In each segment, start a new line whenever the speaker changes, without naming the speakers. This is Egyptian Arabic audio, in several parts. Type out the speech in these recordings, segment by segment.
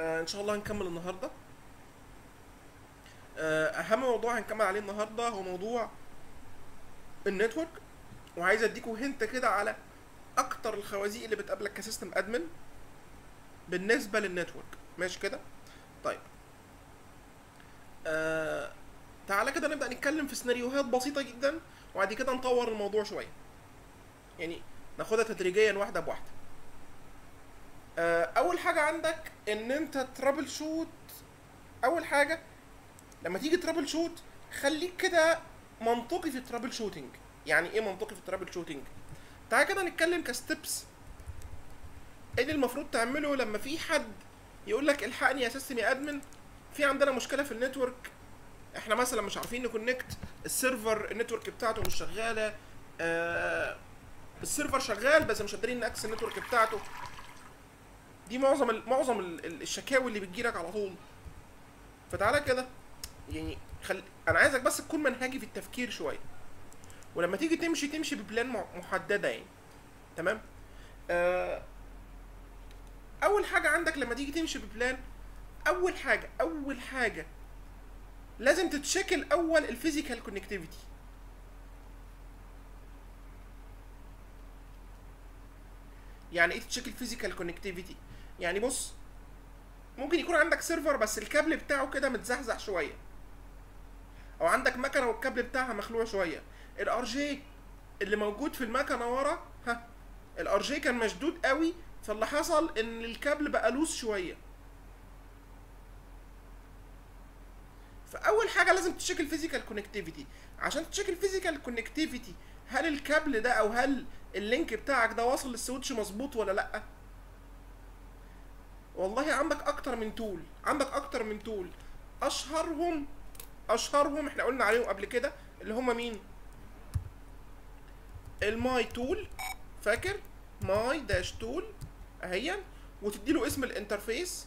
آه ان شاء الله هنكمل النهارده آه اهم موضوع هنكمل عليه النهارده هو موضوع النتورك وعايز اديكوا هنت كده على اكتر الخوازيق اللي بتقابلك كسيستم ادمن بالنسبه للنتورك ماشي كده طيب آه تعالى كده نبدا نتكلم في سيناريوهات بسيطه جدا وبعد كده نطور الموضوع شويه يعني ناخدها تدريجيا واحده بواحده آه اول حاجه عندك ان انت ترابل شوت اول حاجه لما تيجي ترابل شوت خليك كده منطقي في الترابل شوتنج يعني ايه منطقي في الترابل شوتنج تعالى كده نتكلم كستبس ايه اللي المفروض تعمله لما في حد يقول لك الحقني يا سيستم يا ادمن في عندنا مشكله في النتورك احنا مثلا مش عارفين نكونكت السيرفر النتورك بتاعته مش شغاله آه السيرفر شغال بس مش قادرين ناكسس النتورك بتاعته دي معظم ال معظم ال ال- الشكاوي اللي بتجيلك على طول فتعالى كده يعني خل... انا عايزك بس تكون منهجي في التفكير شويه ولما تيجي تمشي تمشي ببلان مع- محدده يعني تمام آه اول حاجه عندك لما تيجي تمشي ببلان اول حاجه اول حاجه لازم تتشيك الاول الفيزيكال كونكتيفيتي يعني ايه تشيك الفيزيكال كونكتيفيتي يعني بص ممكن يكون عندك سيرفر بس الكابل بتاعه كده متزحزح شويه او عندك مكنه والكابل بتاعها مخلوع شويه الار جي اللي موجود في المكنه ورا ها الار جي كان مشدود قوي فاللي حصل ان الكابل بقى لوس شويه فاول حاجه لازم تشيك الفيزيكال كونكتيفيتي عشان تشيك الفيزيكال كونكتيفيتي هل الكابل ده او هل اللينك بتاعك ده واصل للسويتش مظبوط ولا لا والله عندك اكتر من تول عندك اكتر من تول اشهرهم اشهرهم احنا قلنا عليهم قبل كده اللي هم مين الماي تول فاكر ماي داش تول اهيا وتدي له اسم الانترفيس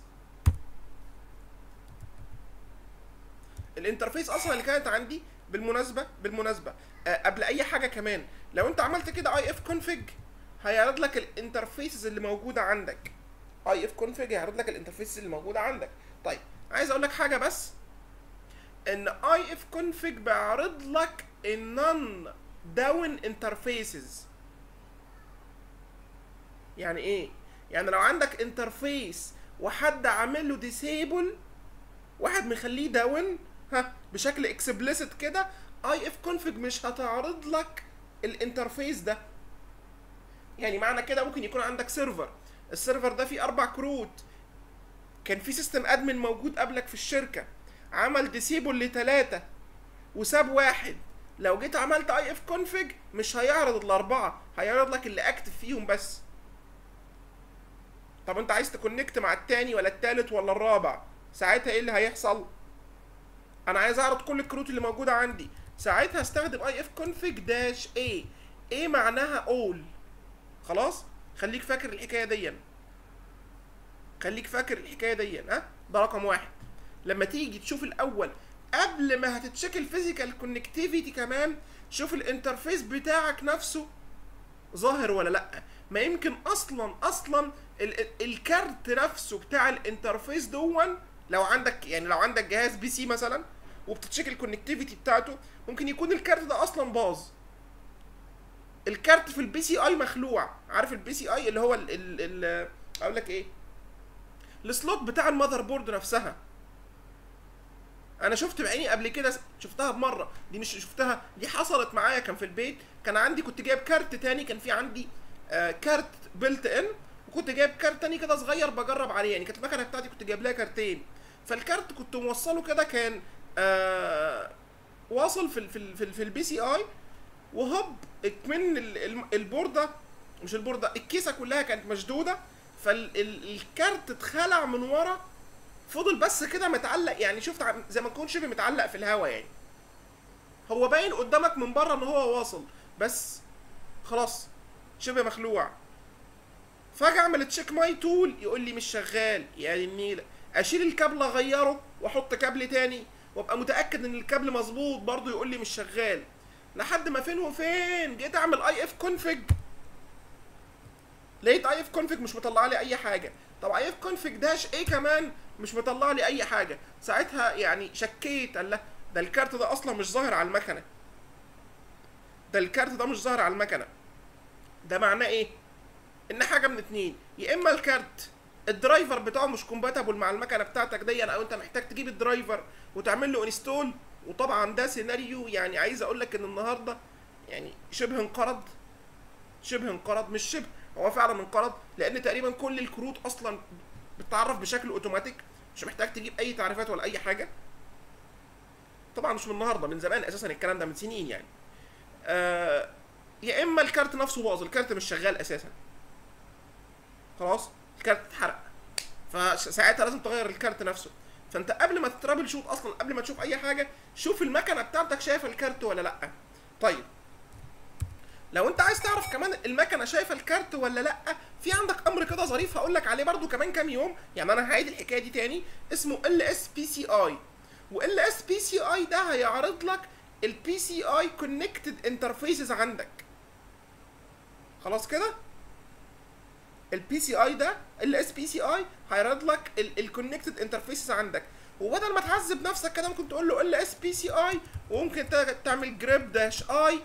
الانترفيس اصلا اللي كانت عندي بالمناسبه بالمناسبه آه قبل اي حاجه كمان لو انت عملت كده اي اف كونفيج هيعرض لك الانترفيسز اللي موجوده عندك اي اف كونفيج هيعرض لك الانترفيسز اللي موجوده عندك طيب عايز اقول لك حاجه بس ان اي اف كونفيج بيعرض لك النون داون انترفيسز يعني ايه يعني لو عندك انترفيس وحد عامل له ديسيبل واحد مخليه داون ها بشكل اكسبليسيت كده اي اف كونفيج مش هتعرض لك الانترفيس ده يعني معنى كده ممكن يكون عندك سيرفر السيرفر ده فيه اربع كروت كان في سيستم ادمن موجود قبلك في الشركه عمل ديسيبل لتلاتة وساب واحد لو جيت عملت اي اف كونفيج مش هيعرض الاربعه هيعرض لك اللي اكتف فيهم بس طب انت عايز تكونكت مع التاني ولا التالت ولا الرابع ساعتها ايه اللي هيحصل انا عايز اعرض كل الكروت اللي موجوده عندي ساعتها استخدم اي اف كونفيج داش ايه ايه معناها اول خلاص خليك فاكر الحكايه دي خليك فاكر الحكايه دي ها ده رقم واحد لما تيجي تشوف الاول قبل ما هتتشيك الفيزيكال كونكتيفيتي كمان شوف الانترفيس بتاعك نفسه ظاهر ولا لا ما يمكن اصلا اصلا ال- ال- الكارت نفسه بتاع الانترفيس دون لو عندك يعني لو عندك جهاز بي سي مثلا وبتتشيك الكونكتيفيتي بتاعته ممكن يكون الكارت ده اصلا باظ الكارت في البي سي اي مخلوع عارف البي سي اي اللي هو ال ال ال اقول لك ايه السلوت بتاع المذر بورد نفسها انا شفت بعيني قبل كده شفتها بمره دي مش شفتها دي حصلت معايا كان في البيت كان عندي كنت جايب كارت تاني كان في عندي آه كارت بيلت ان وكنت جايب كارت تاني كده صغير بجرب عليه يعني كانت المكنه بتاعتي كنت جايب لها كارتين فالكارت كنت موصله كده كان آه واصل في ال في ال في, ال في البي سي اي وهوب من ال- ال- البورده مش البورده الكيسه كلها كانت مشدوده فالكارت اتخلع من ورا فضل بس كده متعلق يعني شفت عم- زي ما يكون شبه متعلق في الهواء يعني هو باين قدامك من بره ان هو واصل بس خلاص شبه مخلوع فاجي اعمل تشيك ماي تول يقول لي مش شغال يا دي النيله اشيل الكابل اغيره واحط كابل تاني وابقى متاكد ان الكابل مظبوط برضه يقول لي مش شغال لحد ما فين وفين جيت اعمل اي اف كونفيج لقيت اي اف كونفيج مش مطلع لي اي حاجه طب اي اف كونفج داش ايه كمان مش مطلع لي اي حاجه ساعتها يعني شكيت قال لا ده الكارت ده اصلا مش ظاهر على المكنه ده الكارت ده مش ظاهر على المكنه ده معناه ايه ان حاجه من اتنين يا اما الكارت الدرايفر بتاعه مش كومباتبل مع المكنه بتاعتك دي او انت محتاج تجيب الدرايفر وتعمل له انستول وطبعا ده سيناريو يعني عايز اقول لك ان النهارده يعني شبه انقرض شبه انقرض مش شبه هو فعلا انقرض لان تقريبا كل الكروت اصلا بتتعرف بشكل اوتوماتيك مش محتاج تجيب اي تعريفات ولا اي حاجه طبعا مش من النهارده من زمان اساسا الكلام ده من سنين يعني آه يا اما الكارت نفسه باظ الكارت مش شغال اساسا خلاص الكارت اتحرق فساعتها لازم تغير الكارت نفسه فانت قبل ما تترابل شوت اصلا قبل ما تشوف اي حاجه شوف المكنه بتاعتك شايفه الكارت ولا لا طيب لو انت عايز تعرف كمان المكنه شايفه الكارت ولا لا في عندك امر كده ظريف هقول لك عليه برده كمان كام يوم يعني انا هعيد الحكايه دي تاني اسمه ال اس بي سي اي وال اس بي سي اي ده هيعرض لك البي سي اي كونكتد انترفيسز عندك خلاص كده البي سي اي ده ال اس بي سي اي هيعرض لك الكونكتد انترفيسز عندك وبدل ما تعذب نفسك كده ممكن تقول له ال اس بي سي اي وممكن تعمل جريب داش اي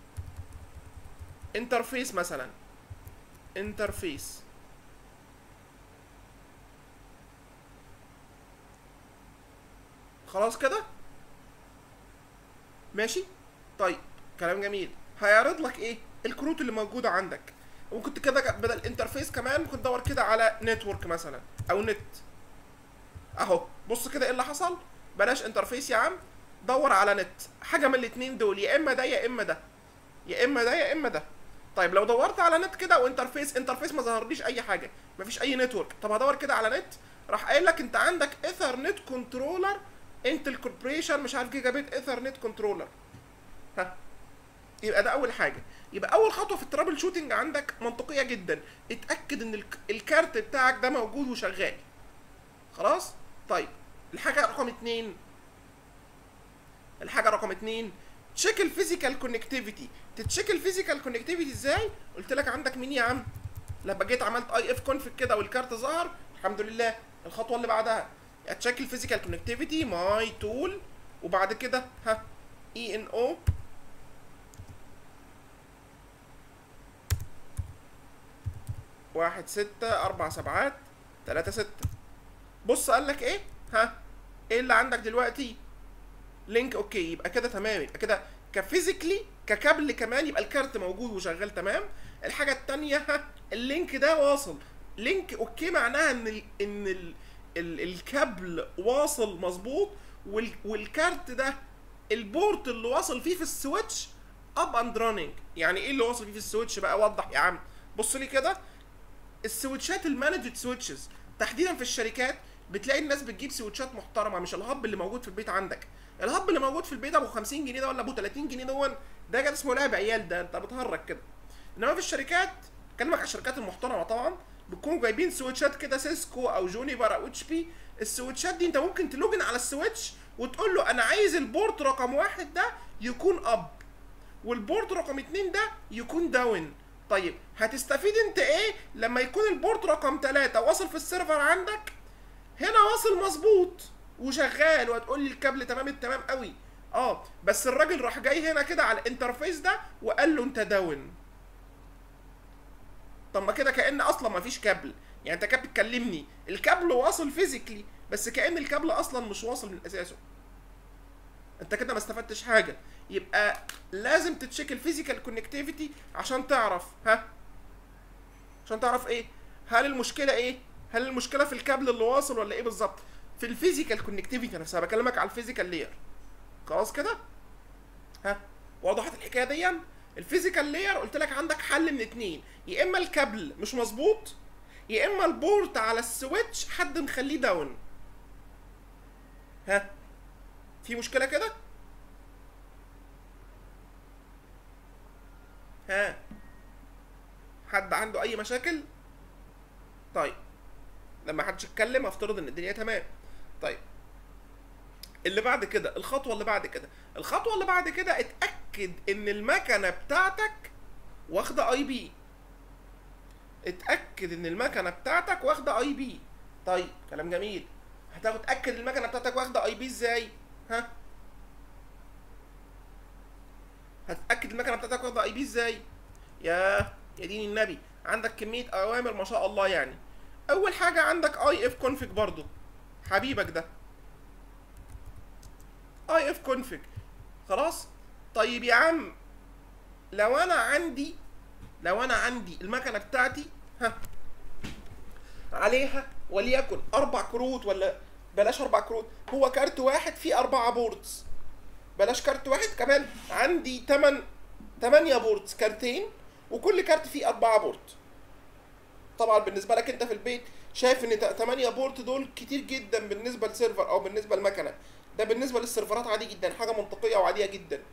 انترفيس مثلا انترفيس خلاص كده ماشي طيب كلام جميل هيعرض لك ايه الكروت اللي موجوده عندك وممكن كده بدل انترفيس كمان ممكن تدور كده على نتورك مثلا او نت اهو بص كده ايه اللي حصل بلاش انترفيس يا عم دور على نت حاجه من الاثنين دول يا اما ده يا اما ده يا اما ده يا اما ده طيب لو دورت على نت كده وانترفيس انترفيس ما ظهرليش اي حاجه مفيش اي نتورك طب هدور كده على نت راح قايل لك انت عندك ايثرنت كنترولر انتل كوربريشن مش عارف جيجا بيت ايثرنت كنترولر ها يبقى ده اول حاجه يبقى اول خطوه في الترابل شوتنج عندك منطقيه جدا اتاكد ان الكارت بتاعك ده موجود وشغال خلاص طيب الحاجه رقم اتنين الحاجه رقم اتنين تشيك الفيزيكال كونكتيفيتي تتشيك الفيزيكال كونكتيفيتي ازاي قلت لك عندك مين يا عم لما جيت عملت اي اف كونفج كده والكارت ظهر الحمد لله الخطوه اللي بعدها تشيك الفيزيكال كونكتيفيتي ماي تول وبعد كده ها اي ان او واحد ستة أربع سبعات تلاتة ستة بص قال لك إيه؟ ها؟ إيه اللي عندك دلوقتي؟ لينك أوكي يبقى كده تمام يبقى كده كفيزيكلي ككابل كمان يبقى الكارت موجود وشغال تمام الحاجة التانية ها اللينك ده واصل لينك أوكي معناها إن ال إن ال ال الكابل واصل مظبوط وال والكارت ده البورت اللي واصل فيه في السويتش اب اند راننج يعني ايه اللي واصل فيه في السويتش بقى وضح يا عم بص لي كده السويتشات المانجد سويتشز تحديدا في الشركات بتلاقي الناس بتجيب سويتشات محترمه مش الهب اللي موجود في البيت عندك الهب اللي موجود في البيت ابو 50 جنيه ده ولا ابو 30 جنيه دون ده كده اسمه لعب عيال ده انت بتهرج كده انما في الشركات بكلمك على الشركات المحترمه طبعا بتكونوا جايبين سويتشات كده سيسكو او جونيبر او اتش بي السويتشات دي انت ممكن تلوجن على السويتش وتقول له انا عايز البورت رقم واحد ده يكون اب والبورت رقم اتنين ده يكون داون طيب هتستفيد انت ايه لما يكون البورت رقم ثلاثة واصل في السيرفر عندك هنا واصل مظبوط وشغال وهتقول لي الكابل تمام التمام قوي اه بس الراجل راح جاي هنا كده على الانترفيس ده وقال له انت داون طب ما كده كان اصلا ما فيش كابل يعني انت كده بتكلمني الكابل واصل فيزيكلي بس كان الكابل اصلا مش واصل من اساسه انت كده ما استفدتش حاجه يبقى لازم تتشيك الفيزيكال كونكتيفيتي عشان تعرف ها عشان تعرف ايه هل المشكله ايه هل المشكله في الكابل اللي واصل ولا ايه بالظبط في الفيزيكال كونكتيفيتي نفسها بكلمك على الفيزيكال لير خلاص كده ها وضحت الحكايه دي الفيزيكال لير قلت لك عندك حل من اتنين يا اما الكابل مش مظبوط يا اما البورت على السويتش حد مخليه داون ها في مشكله كده ها حد عنده اي مشاكل طيب لما حدش يتكلم افترض ان الدنيا تمام طيب اللي بعد كده الخطوه اللي بعد كده الخطوه اللي بعد كده اتاكد ان المكنه بتاعتك واخده اي بي اتاكد ان المكنه بتاعتك واخده اي بي طيب كلام جميل هتاخد تاكد المكنه بتاعتك واخده اي بي ازاي ها هتاكد المكنه بتاعتك واخده اي بي ازاي يا يا دين النبي عندك كميه اوامر ما شاء الله يعني اول حاجه عندك اي اف كونفيج برضو حبيبك ده اي اف كونفيج خلاص طيب يا عم لو انا عندي لو انا عندي المكنه بتاعتي ها عليها وليكن اربع كروت ولا بلاش اربع كروت هو كارت واحد فيه اربعه بوردز بلاش كارت واحد كمان عندي تمن تمانية بوردز كارتين وكل كارت فيه اربعه بورد طبعا بالنسبه لك انت في البيت شايف ان 8 بورت دول كتير جدا بالنسبه لسيرفر او بالنسبه لمكنه ده بالنسبه للسيرفرات عادي جدا حاجه منطقيه وعاديه جدا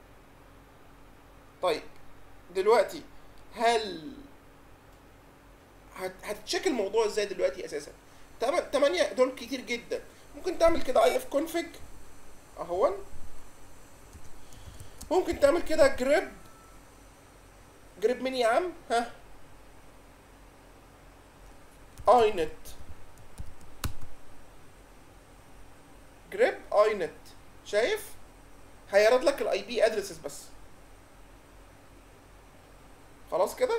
طيب دلوقتي هل هت... هتتشيك الموضوع ازاي دلوقتي اساسا 8 دول كتير جدا ممكن تعمل كده اي اف كونفج اهون ممكن تعمل كده جريب جريب مين يا عم ها اي نت جريب اي نت شايف هيعرض لك الاي بي ادرسز بس خلاص كده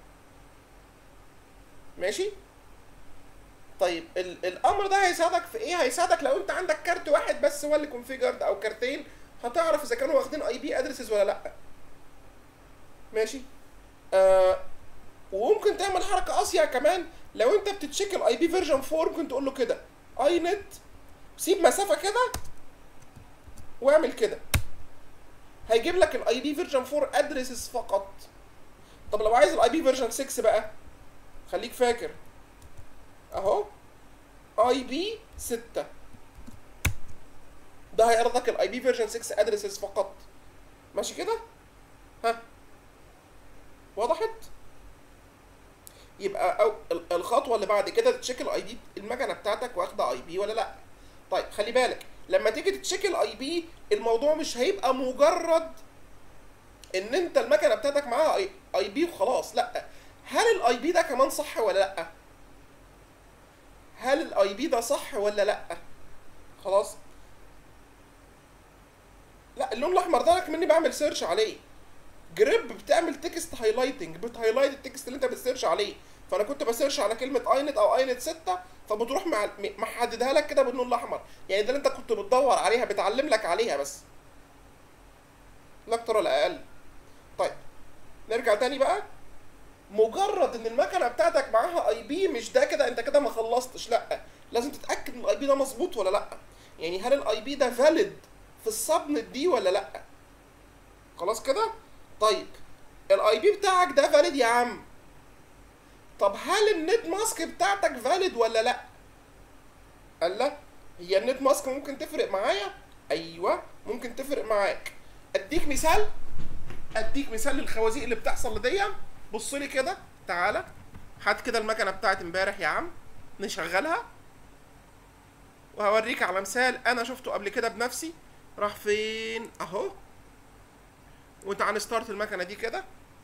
ماشي طيب ال الامر ده هيساعدك في ايه هيساعدك لو انت عندك كارت واحد بس هو اللي كونفيجرد او كارتين هتعرف اذا كانوا واخدين اي بي ادرسز ولا لا ماشي آه وممكن تعمل حركه اصيع كمان لو انت بتتشيك الاي بي فيرجن 4 ممكن تقول له كده اي نت سيب مسافه كده واعمل كده هيجيب لك الاي بي فيرجن 4 ادرسز فقط طب لو عايز الاي بي فيرجن 6 بقى خليك فاكر اهو اي بي 6 ده هيعرض لك الاي بي فيرجن 6 ادرسز فقط ماشي كده ها وضحت يبقى أو الخطوه اللي بعد كده تشيك الاي بي المكنه بتاعتك واخده اي بي ولا لا طيب خلي بالك لما تيجي تتشيك الاي بي الموضوع مش هيبقى مجرد ان انت المكنه بتاعتك معاها اي, اي بي وخلاص لا هل الاي بي ده كمان صح ولا لا هل الاي بي ده صح ولا لا خلاص لا اللون الاحمر ده مني بعمل سيرش عليه جريب بتعمل تكست هايلايتنج بتهايلايت التكست اللي انت بتسيرش عليه فانا كنت بسيرش على كلمه اينت او اينت 6 فبتروح مع محددها لك كده باللون الاحمر يعني ده اللي انت كنت بتدور عليها بتعلم لك عليها بس لا اكتر ولا اقل طيب نرجع تاني بقى مجرد ان المكنه بتاعتك معاها اي بي مش ده كده انت كده ما خلصتش لا لازم تتاكد ان الاي بي ده مظبوط ولا لا يعني هل الاي بي ده فاليد في السبنت دي ولا لا خلاص كده طيب الاي بي بتاعك ده فاليد يا عم طب هل النت ماسك بتاعتك فاليد ولا لا قال لا هي النت ماسك ممكن تفرق معايا ايوه ممكن تفرق معاك اديك مثال اديك مثال للخوازيق اللي بتحصل دي بص لي كده تعالى هات كده المكنه بتاعت امبارح يا عم نشغلها وهوريك على مثال انا شفته قبل كده بنفسي راح فين اهو وتعال نستارت المكنه دي كده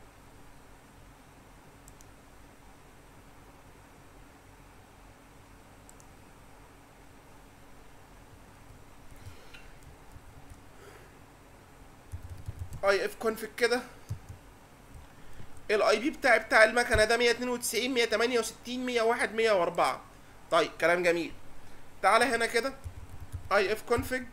اي اف كونفيج كده الاي بي بتاعي بتاع المكنه ده 192 168 101 104 طيب كلام جميل تعالى هنا كده اي اف كونفيج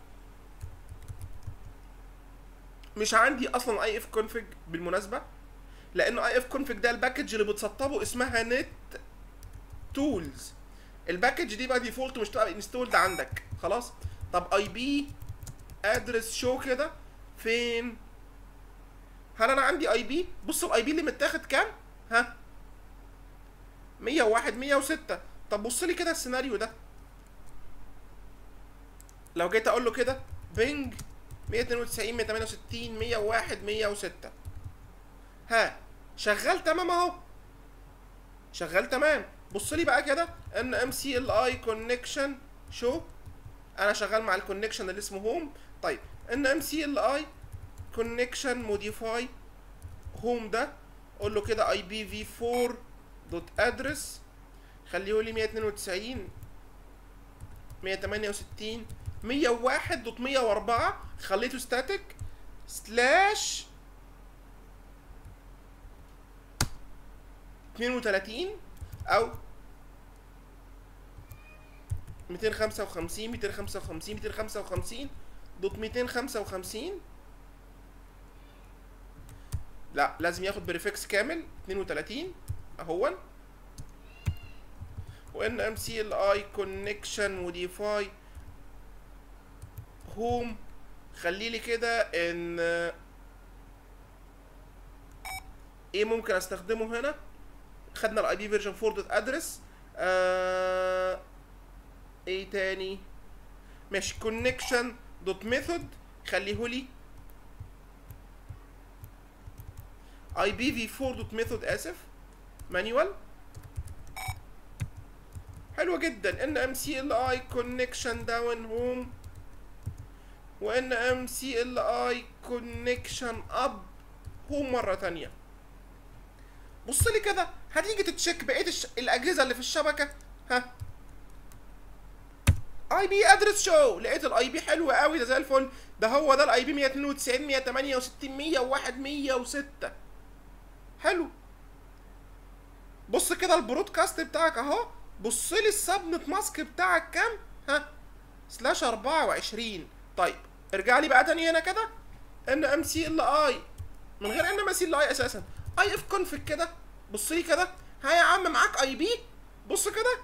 مش عندي اصلا اي اف كونفيج بالمناسبه لان اي اف كونفيج ده الباكج اللي بتسطبه اسمها نت تولز الباكج دي بقى ديفولت مش تبقى انستولد عندك خلاص طب اي بي ادرس شو كده فين هل انا عندي اي بي بص الاي بي اللي متاخد كام ها 101 106 طب بص لي كده السيناريو ده لو جيت اقول له كده بينج 192 168 101 106 ها شغال تمام اهو شغال تمام بص لي بقى كده ان ام سي ال اي كونكشن شو انا شغال مع الكونكشن اللي اسمه هوم طيب ان ام سي ال اي كونكشن موديفاي هوم ده قول له كده اي بي في 4 دوت ادرس خليه لي 192 168 101 دوت 104 خليته ستاتيك سلاش 32 او 255 255 255 دوت 255 لا لازم ياخد بريفكس كامل 32 اهون وان ام سي ال اي كونكشن وديفاي هوم خلي لي كده ان ايه ممكن استخدمه هنا خدنا الاي بي فيرجن 4 دوت ادرس آه ايه تاني ماشي كونكشن دوت ميثود خليه لي اي بي في 4 دوت ميثود اسف مانيوال حلوة جدا ان ام سي ال اي كونكشن داون هوم وان ام سي ال اي كونكشن اب هوم مرة تانية بص لي كده هتيجي تتشيك بقية الش... الاجهزة اللي في الشبكة ها اي بي ادرس شو لقيت الاي بي حلو قوي ده زي الفل ده هو ده الاي بي 192 168 101 106 حلو بص كده البرودكاست بتاعك اهو بص لي السبنت ماسك بتاعك كام ها سلاش 24 طيب ارجع لي بقى تاني هنا كده ان ام سي ال اي من غير ان ام سي ال اي اساسا اي اف كونفج كده بص لي كده ها يا عم معاك اي بي بص كده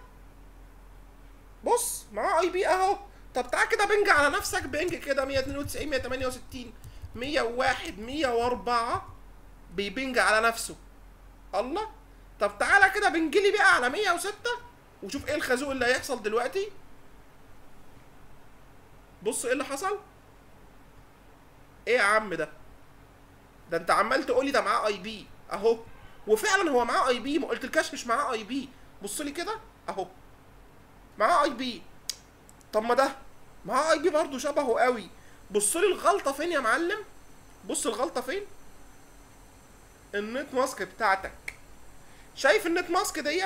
بص معاه اي بي اهو طب تعال كده بنج على نفسك بنج كده 192 168 101 104 بيبنج على نفسه الله طب تعالى كده بنجلي بقى على 106 وشوف ايه الخازوق اللي هيحصل دلوقتي بص ايه اللي حصل ايه يا عم ده ده انت عمال تقولي ده معاه اي بي اهو وفعلا هو معاه اي بي ما قلتلكاش مش معاه اي بي بص لي كده اهو معاه اي بي طب ما ده معاه اي بي برضه شبهه قوي بص لي الغلطه فين يا معلم بص الغلطه فين النت ماسك بتاعتك شايف النت ماسك دي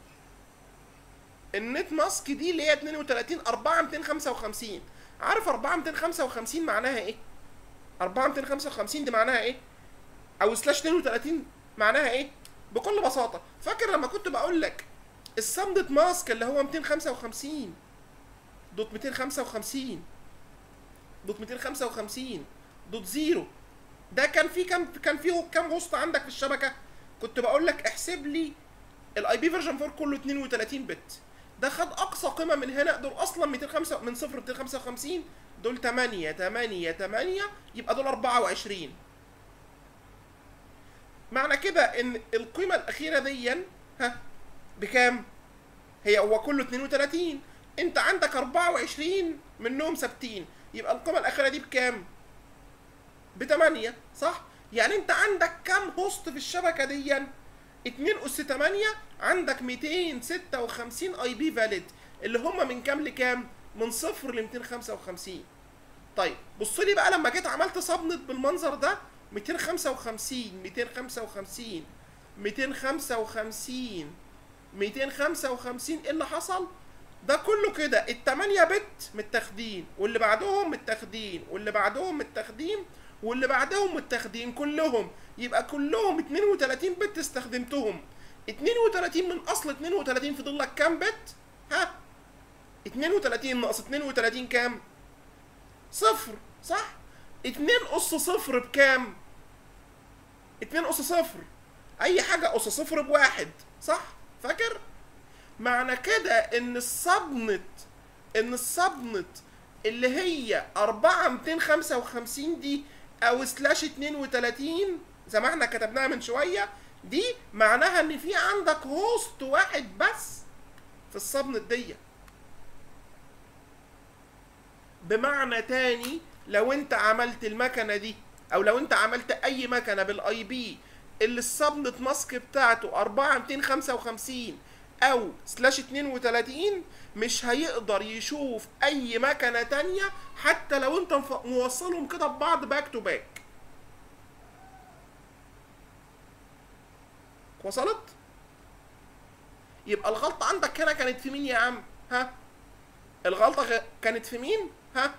النت ماسك دي اللي هي 32 4 255 عارف 4 255 معناها ايه 4 255 دي معناها ايه او سلاش 32 معناها ايه بكل بساطه فاكر لما كنت بقول لك السمدت ماسك اللي هو 255 دوت 255 دوت 255 دوت زيرو ده كان في كام كان فيه كام هوست عندك في الشبكه كنت بقول لك احسب لي الاي بي فيرجن 4 كله 32 بت ده خد اقصى قيمه من هنا دول اصلا 205 من 0 ل 255 دول 8 8 8 يبقى دول 24 معنى كده ان القيمه الاخيره دي ها بكام هي هو كله 32 انت عندك 24 منهم ثابتين يبقى القيمه الاخيره دي بكام ب 8 صح يعني انت عندك كام هوست في الشبكه دي 2 اس 8 عندك 256 اي بي فاليد اللي هم من كام لكام من صفر ل 255 طيب بص لي بقى لما جيت عملت صبنت بالمنظر ده 255 255 255 255 ايه اللي حصل ده كله كده التمانية بت متاخدين واللي بعدهم متاخدين واللي بعدهم متاخدين واللي بعدهم متاخدين كلهم يبقى كلهم 32 بت استخدمتهم 32 من اصل 32 فضل لك كام بت ها 32 ناقص 32 كام صفر صح 2 اس صفر بكام 2 اس صفر اي حاجه اس صفر بواحد صح فاكر معنى كده ان الصبنت ان الصبنت اللي هي 4 255 دي او سلاش 32 زي ما احنا كتبناها من شويه دي معناها ان في عندك هوست واحد بس في الصبنت دي بمعنى تاني لو انت عملت المكنه دي او لو انت عملت اي مكنه بالاي بي اللي السبنت ماسك بتاعته 4 255 او سلاش 32 مش هيقدر يشوف اي مكنه تانية حتى لو انت مف- موصلهم كده ببعض باك تو باك وصلت يبقى الغلطه عندك هنا كانت في مين يا عم ها الغلطه غ... كانت في مين ها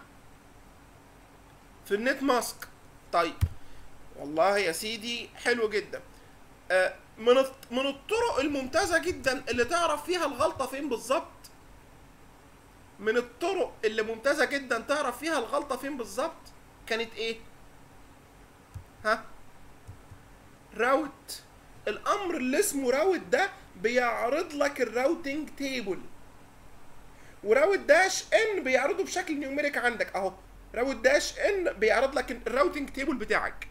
في النت ماسك طيب والله يا سيدي حلو جدا آه من الط- من الطرق الممتازه جدا اللي تعرف فيها الغلطه فين بالظبط من الطرق اللي ممتازه جدا تعرف فيها الغلطه فين بالظبط كانت ايه ها راوت الامر اللي اسمه راوت ده بيعرض لك الراوتنج تيبل وراوت داش ان بيعرضه بشكل نيوميريك عندك اهو راوت داش ان بيعرض لك الراوتنج تيبل بتاعك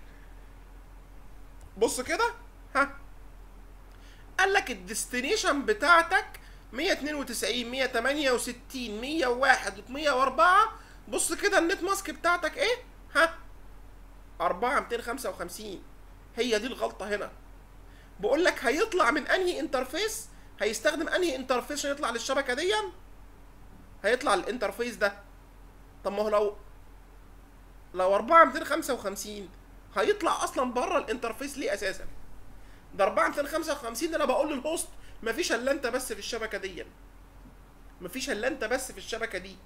بص كده ها قال لك الديستنيشن بتاعتك 192 168 101 104 بص كده النت ماسك بتاعتك ايه ها 4 255 هي دي الغلطه هنا بقول لك هيطلع من انهي انترفيس هيستخدم انهي انترفيس عشان يطلع للشبكه دي هيطلع الانترفيس ده طب ما هو لو لو 4 255 هيطلع اصلا بره الانترفيس ليه اساسا ده 4 255 ده انا بقول للهوست مفيش الا انت بس في الشبكه دي مفيش الا انت بس في الشبكه دي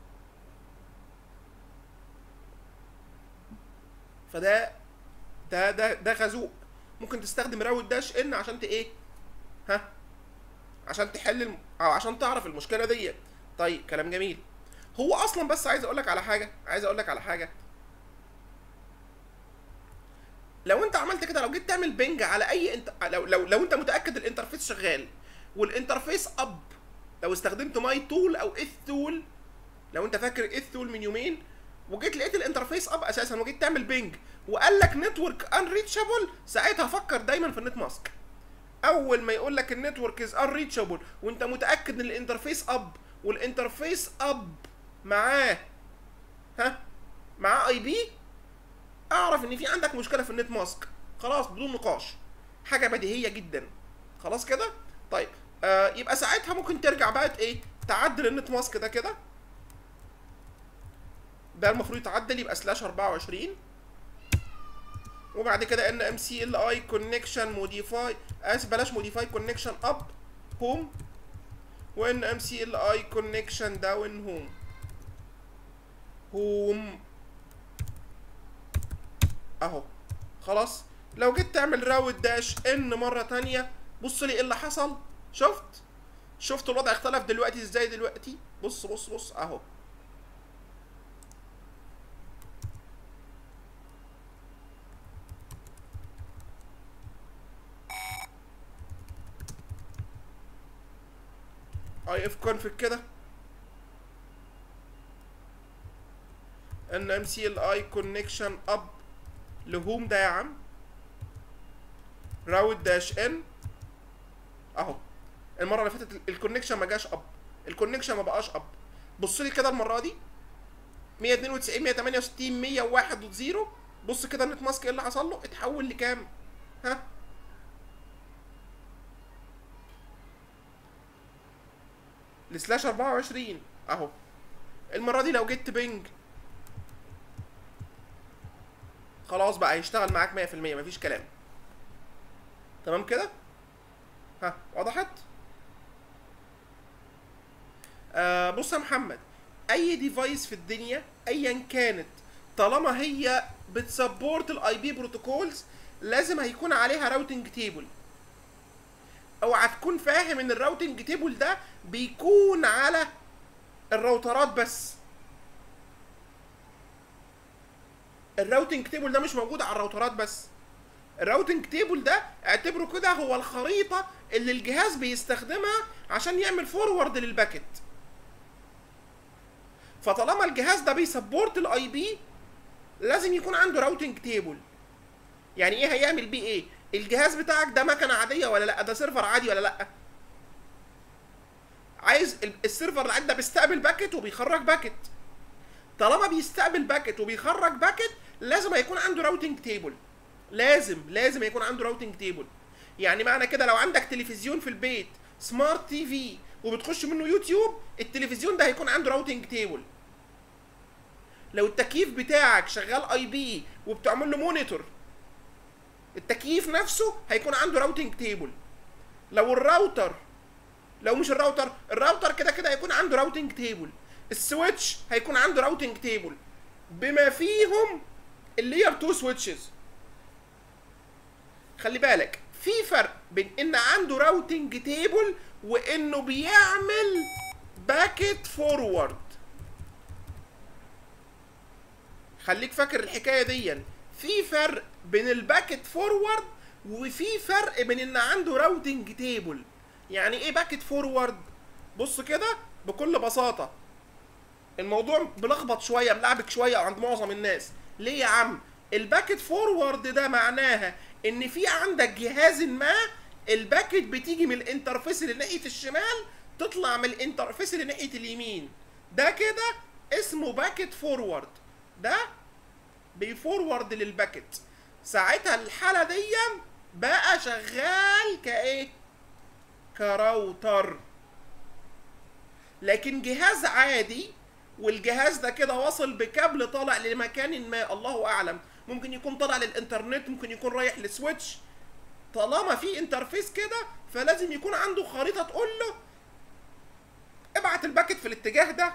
فده ده ده ده خازوق ممكن تستخدم راوت داش ان عشان ت ايه ها عشان تحل الم... او عشان تعرف المشكله دي طيب كلام جميل هو اصلا بس عايز اقول لك على حاجه عايز اقول لك على حاجه لو انت عملت كده لو جيت تعمل بنج على اي انت لو لو لو انت متاكد الانترفيس شغال والانترفيس اب لو استخدمت ماي تول او اث تول لو انت فاكر اث تول من يومين وجيت لقيت الانترفيس اب اساسا وجيت تعمل بنج وقال لك نتورك ان ريتشابل ساعتها فكر دايما في النت ماسك اول ما يقول لك النتورك از ان ريتشابل وانت متاكد ان الانترفيس اب والانترفيس اب معاه ها معاه اي بي اعرف ان في عندك مشكله في النت ماسك خلاص بدون نقاش حاجه بديهيه جدا خلاص كده طيب آه يبقى ساعتها ممكن ترجع بقى ايه تعدل النت ماسك ده كده ده المفروض يتعدل يبقى سلاش 24 وبعد كده ان ام سي ال اي كونكشن موديفاي اسف بلاش موديفاي كونكشن اب هوم وان ام سي ال اي كونكشن داون هوم هوم اهو خلاص لو جيت تعمل راوت داش ان مره تانية بص لي ايه اللي حصل شفت شفت الوضع اختلف دلوقتي ازاي دلوقتي بص بص بص اهو اي اف كونفج كده ان ام سي ال اي كونكشن اب لهوم ده يا عم راوت داش ان اهو المره اللي فاتت الكونكشن ما جاش اب الكونكشن ما بقاش اب بص لي كده المره دي 192 168 101 0 بص كده النت ماسك ايه اللي حصل له اتحول لكام ها لسلاش 24 اهو المره دي لو جيت بينج خلاص بقى هيشتغل معاك 100% مفيش كلام تمام كده ها وضحت آه بص يا محمد اي ديفايس في الدنيا ايا كانت طالما هي بتسبورت الاي بي بروتوكولز لازم هيكون عليها راوتنج تيبل اوعى تكون فاهم ان الراوتنج تيبل ده بيكون على الراوترات بس الراوتنج تيبل ده مش موجود على الراوترات بس الراوتنج تيبل ده اعتبره كده هو الخريطة اللي الجهاز بيستخدمها عشان يعمل فورورد للباكت فطالما الجهاز ده بيسبورت الاي بي لازم يكون عنده راوتنج تيبل يعني ايه هيعمل بيه ايه الجهاز بتاعك ده مكنه عاديه ولا لا ده سيرفر عادي ولا لا عايز السيرفر اللي عندك ده بيستقبل باكت وبيخرج باكت طالما بيستقبل باكت وبيخرج باكت لازم هيكون عنده راوتنج تيبل لازم لازم يكون عنده راوتنج تيبل يعني معنى كده لو عندك تلفزيون في البيت سمارت تي في وبتخش منه يوتيوب التلفزيون ده هيكون عنده راوتنج تيبل لو التكييف بتاعك شغال اي بي وبتعمل له مونيتور التكييف نفسه هيكون عنده راوتنج تيبل لو الراوتر لو مش الراوتر الراوتر كده كده هيكون عنده راوتنج تيبل السويتش هيكون عنده راوتنج تيبل بما فيهم اللير 2 سويتشز خلي بالك في فرق بين ان عنده راوتنج تيبل وانه بيعمل باكيت فورورد خليك فاكر الحكايه دي في فرق بين الباكيت فورورد وفي فرق بين ان عنده راوتنج تيبل يعني ايه باكيت فورورد بص كده بكل بساطه الموضوع ملخبط شويه ملعبك شويه عند معظم الناس ليه يا عم الباكيت فورورد ده معناها ان في عندك جهاز ما الباكيت بتيجي من الانترفيس اللي ناحيه الشمال تطلع من الانترفيس اللي ناحيه اليمين ده كده اسمه باكيت فورورد ده بيفورورد للباكيت ساعتها الحاله دي بقى شغال كايه كراوتر لكن جهاز عادي والجهاز ده كده واصل بكابل طالع لمكان ما الله اعلم ممكن يكون طالع للانترنت ممكن يكون رايح لسويتش طالما في انترفيس كده فلازم يكون عنده خريطه تقول له ابعت الباكت في الاتجاه ده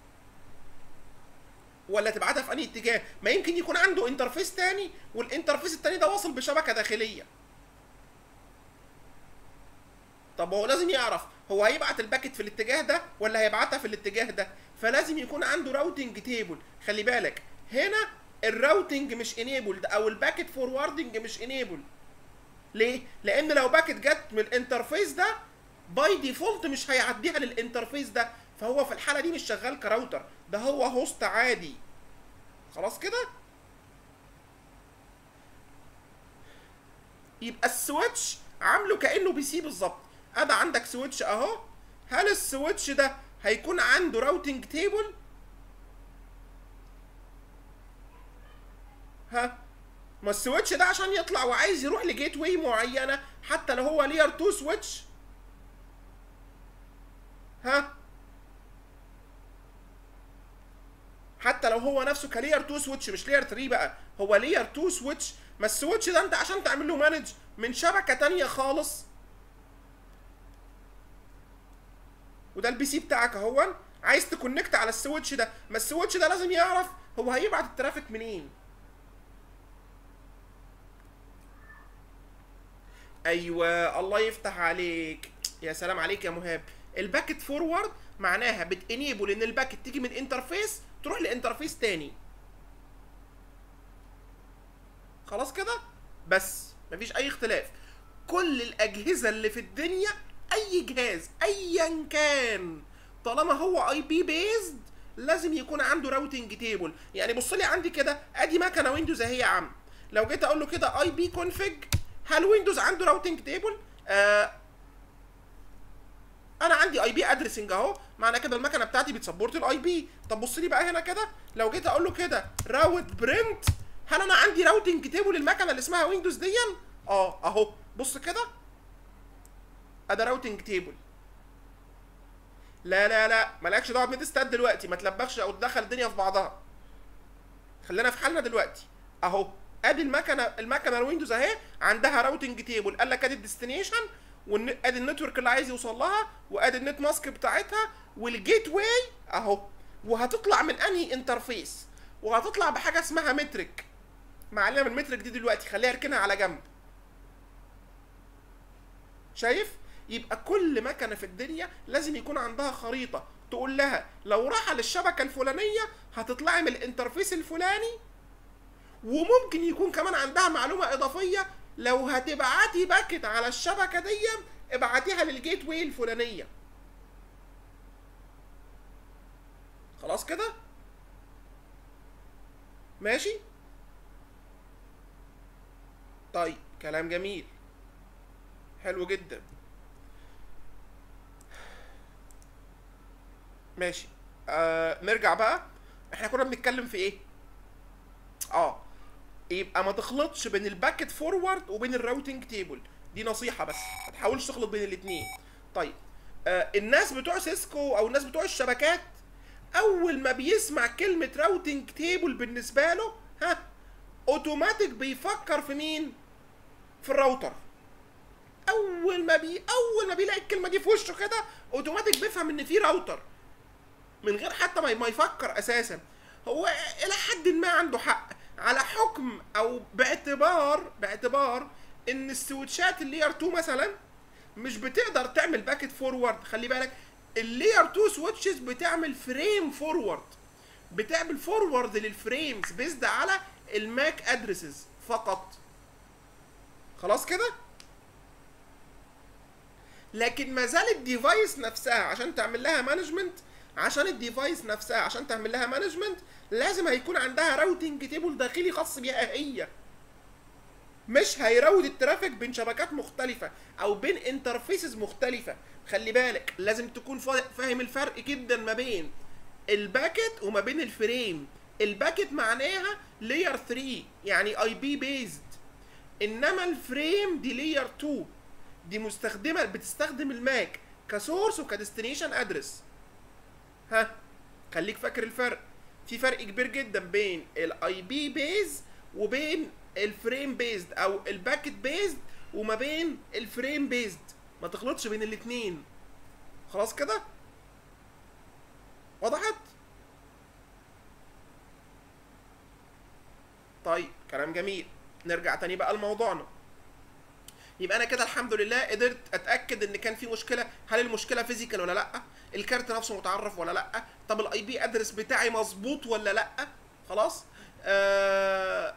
ولا تبعتها في انهي اتجاه ما يمكن يكون عنده انترفيس تاني والانترفيس التاني ده واصل بشبكه داخليه طب هو لازم يعرف هو هيبعت الباكت في الاتجاه ده ولا هيبعتها في الاتجاه ده فلازم يكون عنده راوتنج تيبل خلي بالك هنا الراوتنج مش انيبلد او الباكت فوروردنج مش انيبل ليه لان لو باكت جت من الانترفيس ده باي ديفولت مش هيعديها للانترفيس ده فهو في الحاله دي مش شغال كراوتر ده هو هوست عادي خلاص كده يبقى السويتش عامله كانه بي سي بالظبط ادي عندك سويتش اهو هل السويتش ده هيكون عنده راوتنج تيبل ها ما السويتش ده عشان يطلع وعايز يروح لجيت واي معينه حتى لو هو لير 2 سويتش ها حتى لو هو نفسه كلير 2 سويتش مش لير 3 بقى هو لير 2 سويتش ما السويتش ده انت عشان تعمل له مانج من شبكه تانية خالص وده البي سي بتاعك اهون عايز تكونكت على السويتش ده ما السويتش ده لازم يعرف هو هيبعت الترافيك منين ايوه الله يفتح عليك يا سلام عليك يا مهاب الباكت فورورد معناها بتانيبل ان الباكت تيجي من انترفيس تروح لانترفيس تاني خلاص كده بس مفيش اي اختلاف كل الاجهزه اللي في الدنيا اي جهاز ايا كان طالما هو اي بي بيزد لازم يكون عنده راوتنج تيبل يعني بص لي عندي كده ادي مكنه ويندوز اهي يا عم لو جيت اقول له كده اي بي كونفج هل ويندوز عنده راوتنج تيبل آه انا عندي اي بي ادريسنج اهو معنى كده المكنه بتاعتي بتسبورت الاي بي طب بص لي بقى هنا كده لو جيت اقول له كده راوت برنت هل انا عندي راوتنج تيبل المكنه اللي اسمها ويندوز دي اه اهو بص كده ادي راوتنج تيبل لا لا لا مالكش دعوه بميد دلوقتي ما تلبخش او تدخل الدنيا في بعضها خلينا في حالنا دلوقتي اهو ادي المكنه المكنه الويندوز اهي عندها راوتنج تيبل قال لك ادي الديستنيشن وادي النتورك اللي عايز يوصل لها وادي النت ماسك بتاعتها والجيت واي اهو وهتطلع من انهي انترفيس وهتطلع بحاجه اسمها مترك معلمه من المترك دي دلوقتي خليها اركنها على جنب شايف يبقى كل مكنه في الدنيا لازم يكون عندها خريطه تقول لها لو راح للشبكه الفلانيه هتطلعي من الانترفيس الفلاني وممكن يكون كمان عندها معلومه اضافيه لو هتبعتي باكت على الشبكه دي ابعتيها للجيت واي الفلانيه خلاص كده ماشي طيب كلام جميل حلو جدا ماشي آه نرجع بقى احنا كنا بنتكلم في ايه اه يبقى ما تخلطش بين الباكت فورورد وبين الراوتنج تيبل دي نصيحه بس ما تحاولش تخلط بين الاثنين طيب آه الناس بتوع سيسكو او الناس بتوع الشبكات اول ما بيسمع كلمه راوتنج تيبل بالنسبه له ها اوتوماتيك بيفكر في مين في الراوتر اول ما بي اول ما بيلاقي الكلمه دي في وشه كده اوتوماتيك بيفهم ان في راوتر من غير حتى ما ما يفكر اساسا هو الى حد ما عنده حق على حكم او باعتبار باعتبار ان السويتشات اللير 2 مثلا مش بتقدر تعمل باكت فورورد خلي بالك اللير 2 سويتشز بتعمل فريم فورورد بتعمل فورورد للفريمز بيزد على الماك ادرسز فقط خلاص كده لكن ما زال الديفايس نفسها عشان تعمل لها مانجمنت عشان الديفايس نفسها عشان تعمل لها مانجمنت لازم هيكون عندها راوتنج تيبل داخلي خاص بيها هي مش هيراود الترافيك بين شبكات مختلفة أو بين انترفيسز مختلفة خلي بالك لازم تكون فا- فاهم الفرق جدا ما بين الباكت وما بين الفريم الباكت معناها لاير 3 يعني اي بي بيزد انما الفريم دي لاير 2 دي مستخدمه بتستخدم الماك كسورس وكديستنيشن ادرس ها خليك فاكر الفرق في فرق كبير جدا بين الاي بي بيز وبين الفريم بيزد او الباكت بيزد وما بين الفريم بيزد ما تغلطش بين الاتنين خلاص كده وضحت طيب كلام جميل نرجع تاني بقى لموضوعنا يبقى انا كده الحمد لله قدرت اتاكد ان كان في مشكله هل المشكله فيزيكال ولا لا الكارت نفسه متعرف ولا لا طب الاي بي ادرس بتاعي مظبوط ولا لا خلاص آه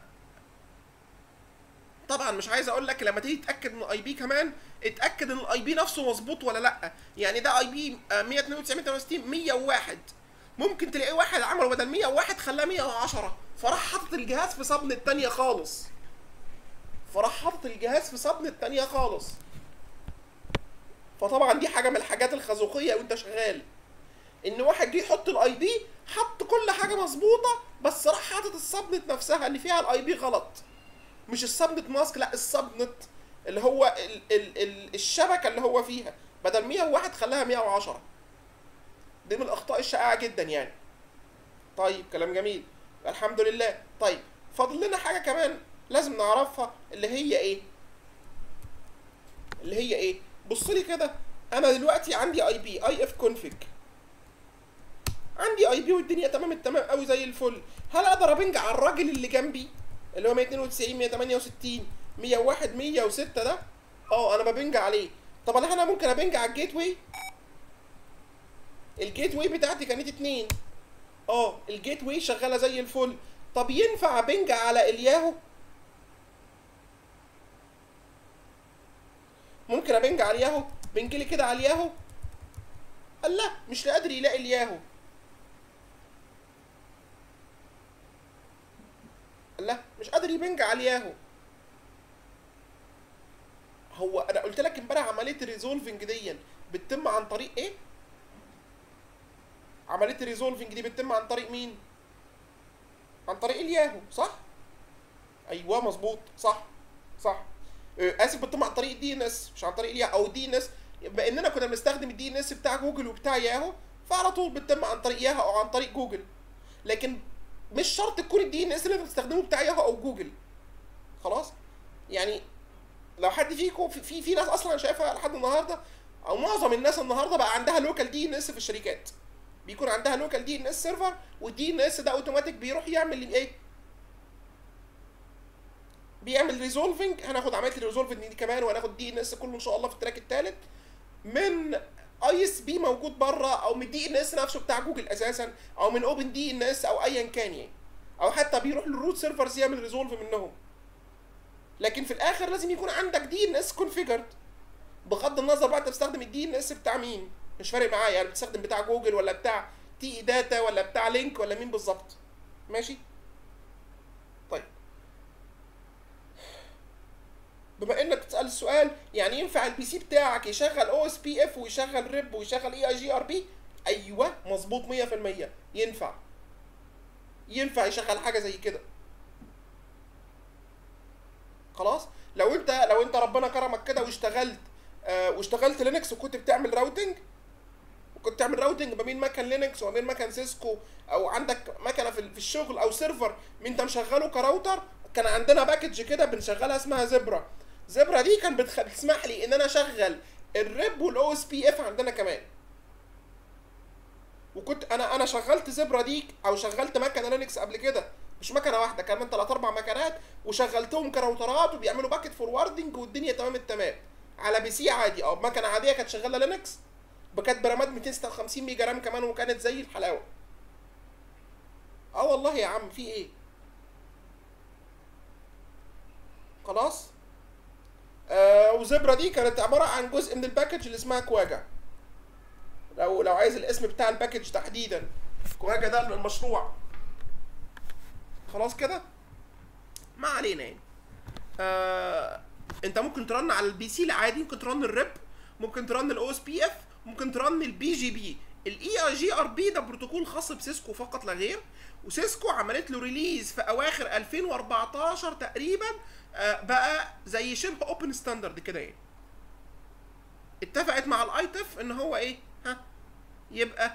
طبعا مش عايز اقول لك لما تيجي تتاكد من الاي بي كمان اتاكد ان الاي بي نفسه مظبوط ولا لا يعني ده اي بي 192 101 ممكن تلاقي واحد عمله بدل 101 خلاه 110 فراح حاطط الجهاز في صبن التانية خالص فراح حاطط الجهاز في صبن التانية خالص فطبعا دي حاجه من الحاجات الخازوقيه وانت شغال ان واحد جه يحط الاي بي حط كل حاجه مظبوطه بس راح حاطط الصبنت نفسها اللي فيها الاي بي غلط مش الصبنت ماسك لا الصبنت اللي هو ال ال ال الشبكه اللي هو فيها بدل 101 خلاها 110 دي من الاخطاء الشائعه جدا يعني طيب كلام جميل الحمد لله طيب فاضل لنا حاجه كمان لازم نعرفها اللي هي ايه اللي هي ايه بص لي كده انا دلوقتي عندي اي بي اي اف كونفيج عندي اي بي والدنيا تمام التمام قوي زي الفل هل اقدر ابنج على الراجل اللي جنبي اللي هو 192 168 101 106 ده اه انا ببنج عليه طب انا انا ممكن ابنج على الجيت واي الجيت واي بتاعتي كانت اتنين اه الجيت واي شغاله زي الفل طب ينفع ابنج على الياهو ممكن ابنج على الياهو بنج لي كده على الياهو قال لا مش قادر يلاقي الياهو قال لا مش قادر يبنج على الياهو هو انا قلت لك امبارح عمليه الريزولفنج دي بتتم عن طريق ايه عمليه الريزولفنج دي بتتم عن طريق مين عن طريق الياهو صح ايوه مظبوط صح صح آه، اسف بتتم عن طريق الدي ان اس مش عن طريق الياهو او الدي ان اس بما اننا كنا بنستخدم الدي ان اس بتاع جوجل وبتاع ياهو فعلى طول بتتم عن طريق ياهو او عن طريق جوجل لكن مش شرط تكون الدي ان اس اللي انت بتستخدمه بتاع ياهو او جوجل خلاص يعني لو حد فيكم في في, في ناس اصلا شايفها لحد النهارده او معظم الناس النهارده بقى عندها لوكال دي ان اس في الشركات بيكون عندها لوكال دي ان اس سيرفر والدي ان اس ده اوتوماتيك بيروح يعمل ايه بيعمل ريزولفنج هناخد عمليه الريزولفنج دي كمان وهناخد دي ان اس كله ان شاء الله في التراك الثالث من اي اس بي موجود بره او من الدي ان اس نفسه بتاع جوجل اساسا او من اوبن دي ان اس او ايا كان يعني او حتى بيروح للروت سيرفرز يعمل ريزولف منهم لكن في الاخر لازم يكون عندك دي ان اس كونفيجرد بغض النظر بقى انت بتستخدم الدي ان اس بتاع مين مش فارق معايا يعني بتستخدم بتاع جوجل ولا بتاع تي داتا ولا بتاع لينك ولا مين بالظبط ماشي طيب بما انك تسال السؤال يعني ينفع البي سي بتاعك يشغل او اس بي اف ويشغل ريب ويشغل اي اي جي ار بي ايوه مظبوط 100% ينفع ينفع يشغل حاجه زي كده خلاص لو انت لو انت ربنا كرمك كده واشتغلت آه واشتغلت لينكس وكنت بتعمل راوتنج وكنت تعمل راوتنج ما بين مكان لينكس وما بين مكان سيسكو او عندك مكنه في في الشغل او سيرفر انت مشغله كراوتر كان عندنا باكج كده بنشغلها اسمها زبرا زبرا دي كان بتخ... بتسمح لي ان انا اشغل الريب والاو اس بي اف عندنا كمان وكنت انا انا شغلت زبرا دي او شغلت مكنه لينكس قبل كده مش مكنه واحده كمان ثلاث اربع مكنات وشغلتهم كراوترات وبيعملوا باكت فوروردنج والدنيا تمام التمام على بي سي عادي او مكنه عاديه كانت شغاله لينكس كانت برامات 256 ميجا رام كمان وكانت زي الحلاوه اه والله يا عم في ايه خلاص آه وزبرا دي كانت عباره عن جزء من الباكج اللي اسمها كواجا لو لو عايز الاسم بتاع الباكج تحديدا كواجا ده من المشروع خلاص كده ما علينا يعني آه انت ممكن ترن على البي سي العادي ممكن ترن الريب ممكن ترن الاو اس بي اف ممكن ترن البي جي بي الاي اي جي ار بي ده بروتوكول خاص بسيسكو فقط لا غير وسيسكو عملت له ريليز في اواخر 2014 تقريبا آه بقى زي شبه اوبن ستاندرد كده يعني اتفقت مع الاي تف ان هو ايه ها يبقى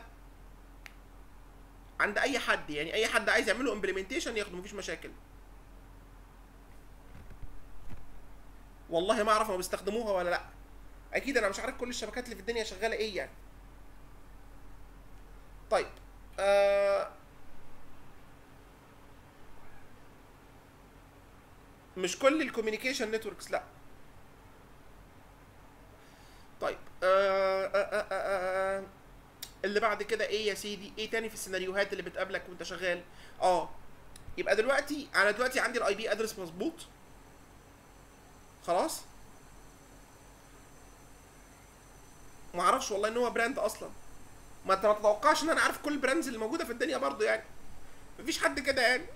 عند اي حد يعني اي حد عايز يعمله امبلمنتيشن ياخده مفيش مشاكل والله ما اعرف هم بيستخدموها ولا لا اكيد انا مش عارف كل الشبكات اللي في الدنيا شغاله ايه يعني طيب آه مش كل الكوميونيكيشن نتوركس لا طيب آه آه آه آه آه اللي بعد كده ايه يا سيدي ايه تاني في السيناريوهات اللي بتقابلك وانت شغال اه يبقى دلوقتي انا دلوقتي عندي الاي بي ادرس مظبوط خلاص ما اعرفش والله ان هو براند اصلا ما انت ما تتوقعش ان انا عارف كل البراندز اللي موجوده في الدنيا برضه يعني مفيش حد كده يعني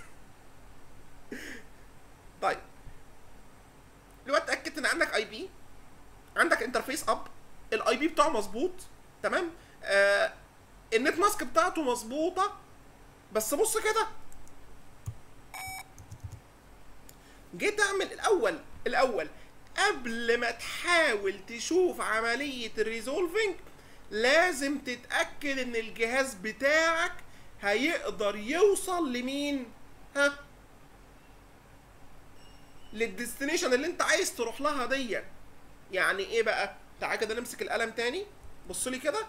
طيب دلوقتي اتاكدت ان عندك اي بي عندك انترفيس اب الاي بي بتاعه مظبوط تمام آه النت ماسك بتاعته مظبوطه بس بص كده جيت اعمل الاول الاول قبل ما تحاول تشوف عمليه الريزولفنج لازم تتاكد ان الجهاز بتاعك هيقدر يوصل لمين ها للديستنيشن اللي انت عايز تروح لها دي يعني ايه بقى تعالى كده نمسك القلم تاني بص لي كده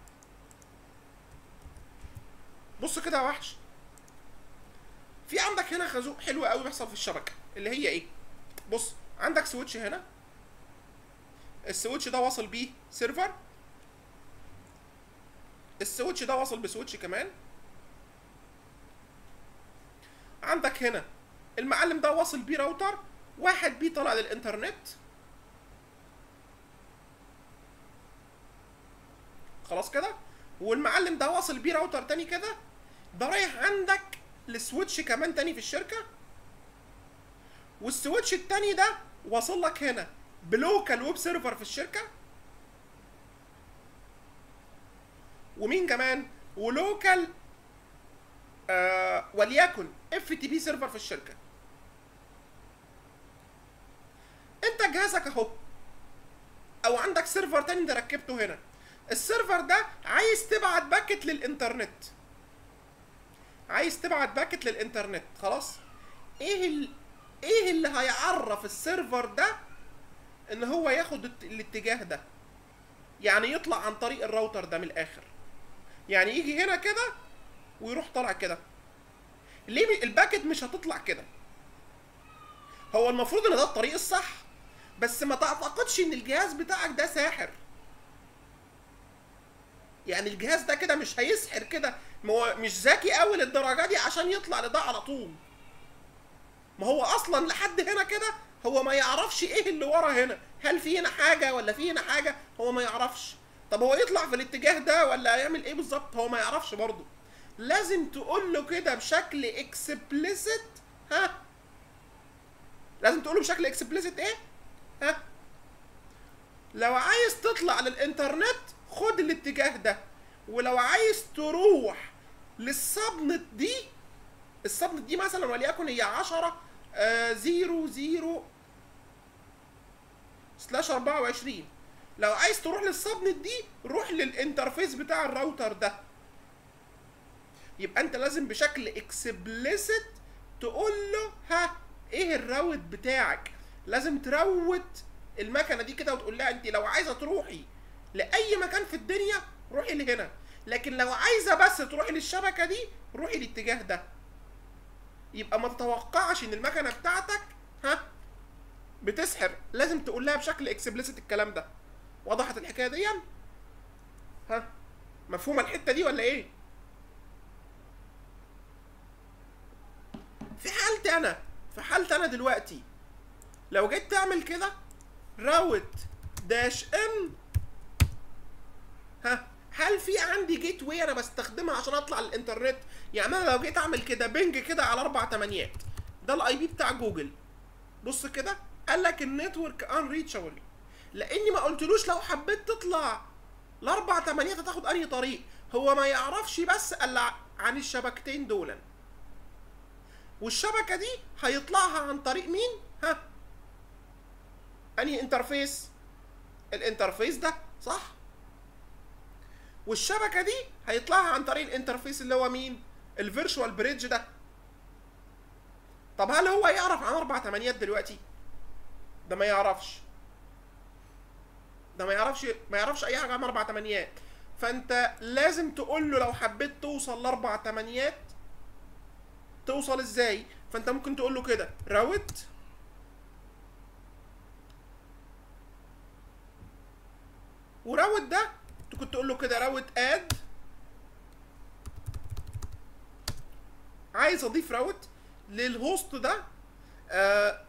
بص كده يا وحش في عندك هنا خازوق حلو قوي بيحصل في الشبكه اللي هي ايه بص عندك سويتش هنا السويتش ده واصل بيه سيرفر السويتش ده واصل بسويتش كمان عندك هنا المعلم ده واصل بيه راوتر واحد بيه طالع للانترنت خلاص كده والمعلم ده واصل بيه راوتر تاني كده ده رايح عندك لسويتش كمان تاني في الشركه والسويتش التاني ده واصل لك هنا بلوكال ويب سيرفر في الشركه ومين كمان ولوكال آه وليكن اف تي بي سيرفر في الشركه انت جهازك اهو او عندك سيرفر تاني انت ركبته هنا السيرفر ده عايز تبعت باكت للانترنت عايز تبعت باكت للانترنت خلاص ايه ال... ايه اللي هيعرف السيرفر ده ان هو ياخد الت- الاتجاه ده يعني يطلع عن طريق الراوتر ده من الاخر يعني يجي هنا كده ويروح طالع كده ليه م- الباكت مش هتطلع كده هو المفروض ان ده الطريق الصح بس ما تعتقدش ان الجهاز بتاعك ده ساحر يعني الجهاز ده كده مش هيسحر كده ما هو مش ذكي قوي للدرجه دي عشان يطلع لده على طول ما هو اصلا لحد هنا كده هو ما يعرفش ايه اللي ورا هنا هل في هنا حاجه ولا في هنا حاجه هو ما يعرفش طب هو يطلع في الاتجاه ده ولا يعمل ايه بالظبط هو ما يعرفش برضه لازم تقول له كده بشكل اكسبليسيت ها لازم تقول له بشكل اكسبليسيت ايه ها لو عايز تطلع للانترنت خد الاتجاه ده ولو عايز تروح للسبنت دي السبنت دي مثلا وليكن هي 10 آه 0 0 سلاش 24 لو عايز تروح للسبنت دي روح للانترفيس بتاع الراوتر ده يبقى انت لازم بشكل اكسبليسيت تقول له ها ايه الراوت بتاعك لازم تروت المكنه دي كده وتقول لها انت لو عايزه تروحي لاي مكان في الدنيا روحي لهنا لكن لو عايزه بس تروحي للشبكه دي روحي الاتجاه ده يبقى ما تتوقعش ان المكنه بتاعتك ها بتسحر لازم تقول لها بشكل اكسبلسيت الكلام ده وضحت الحكايه دي ها مفهومه الحته دي ولا ايه في حالتي انا في حالتي انا دلوقتي لو جيت تعمل كده راوت داش ان ها هل في عندي جيت واي انا بستخدمها عشان اطلع الانترنت يعني انا لو جيت اعمل كده بنج كده على اربع تمانيات ده الاي بي بتاع جوجل بص كده قال لك النتورك ان ريتشابل لاني ما قلتلوش لو حبيت تطلع الاربع تمانيات هتاخد انهي طريق هو ما يعرفش بس الا عن الشبكتين دولا والشبكه دي هيطلعها عن طريق مين ها انهي انترفيس الانترفيس ده صح والشبكه دي هيطلعها عن طريق الانترفيس اللي هو مين الفيرشوال بريدج ده طب هل هو يعرف عن اربع تمانيات دلوقتي ده ما يعرفش ده ما يعرفش ما يعرفش اي حاجه عن اربع تمانيات فانت لازم تقول له لو حبيت توصل لاربع تمانيات توصل ازاي فانت ممكن تقول له كده راوت وراوت ده انت كنت تقول له كده راوت اد عايز اضيف راوت للهوست ده آه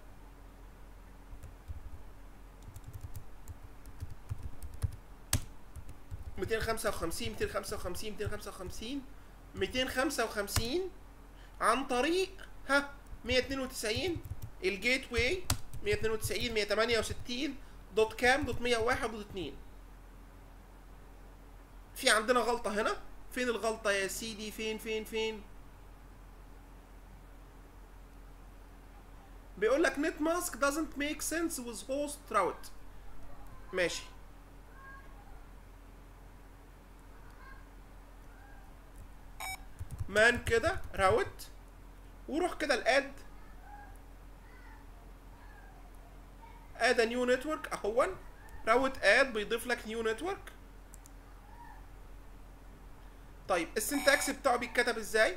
ميتين خمسة وخمسين ميتين خمسة وخمسين ميتين خمسة وخمسين ميتين خمسة وخمسين عن طريق ها مية اتنين وتسعين الجيت واي مية اتنين وتسعين مية تمانية وستين دوت كام دوت مية واحد دوت اتنين في عندنا غلطة هنا فين الغلطة يا سيدي فين فين فين بيقول لك نت ماسك doesn't make sense with host route ماشي مان كده راوت وروح كده الاد اد نيو نتورك اهون راوت اد بيضيف لك نيو نتورك طيب السنتكس بتاعه بيتكتب ازاي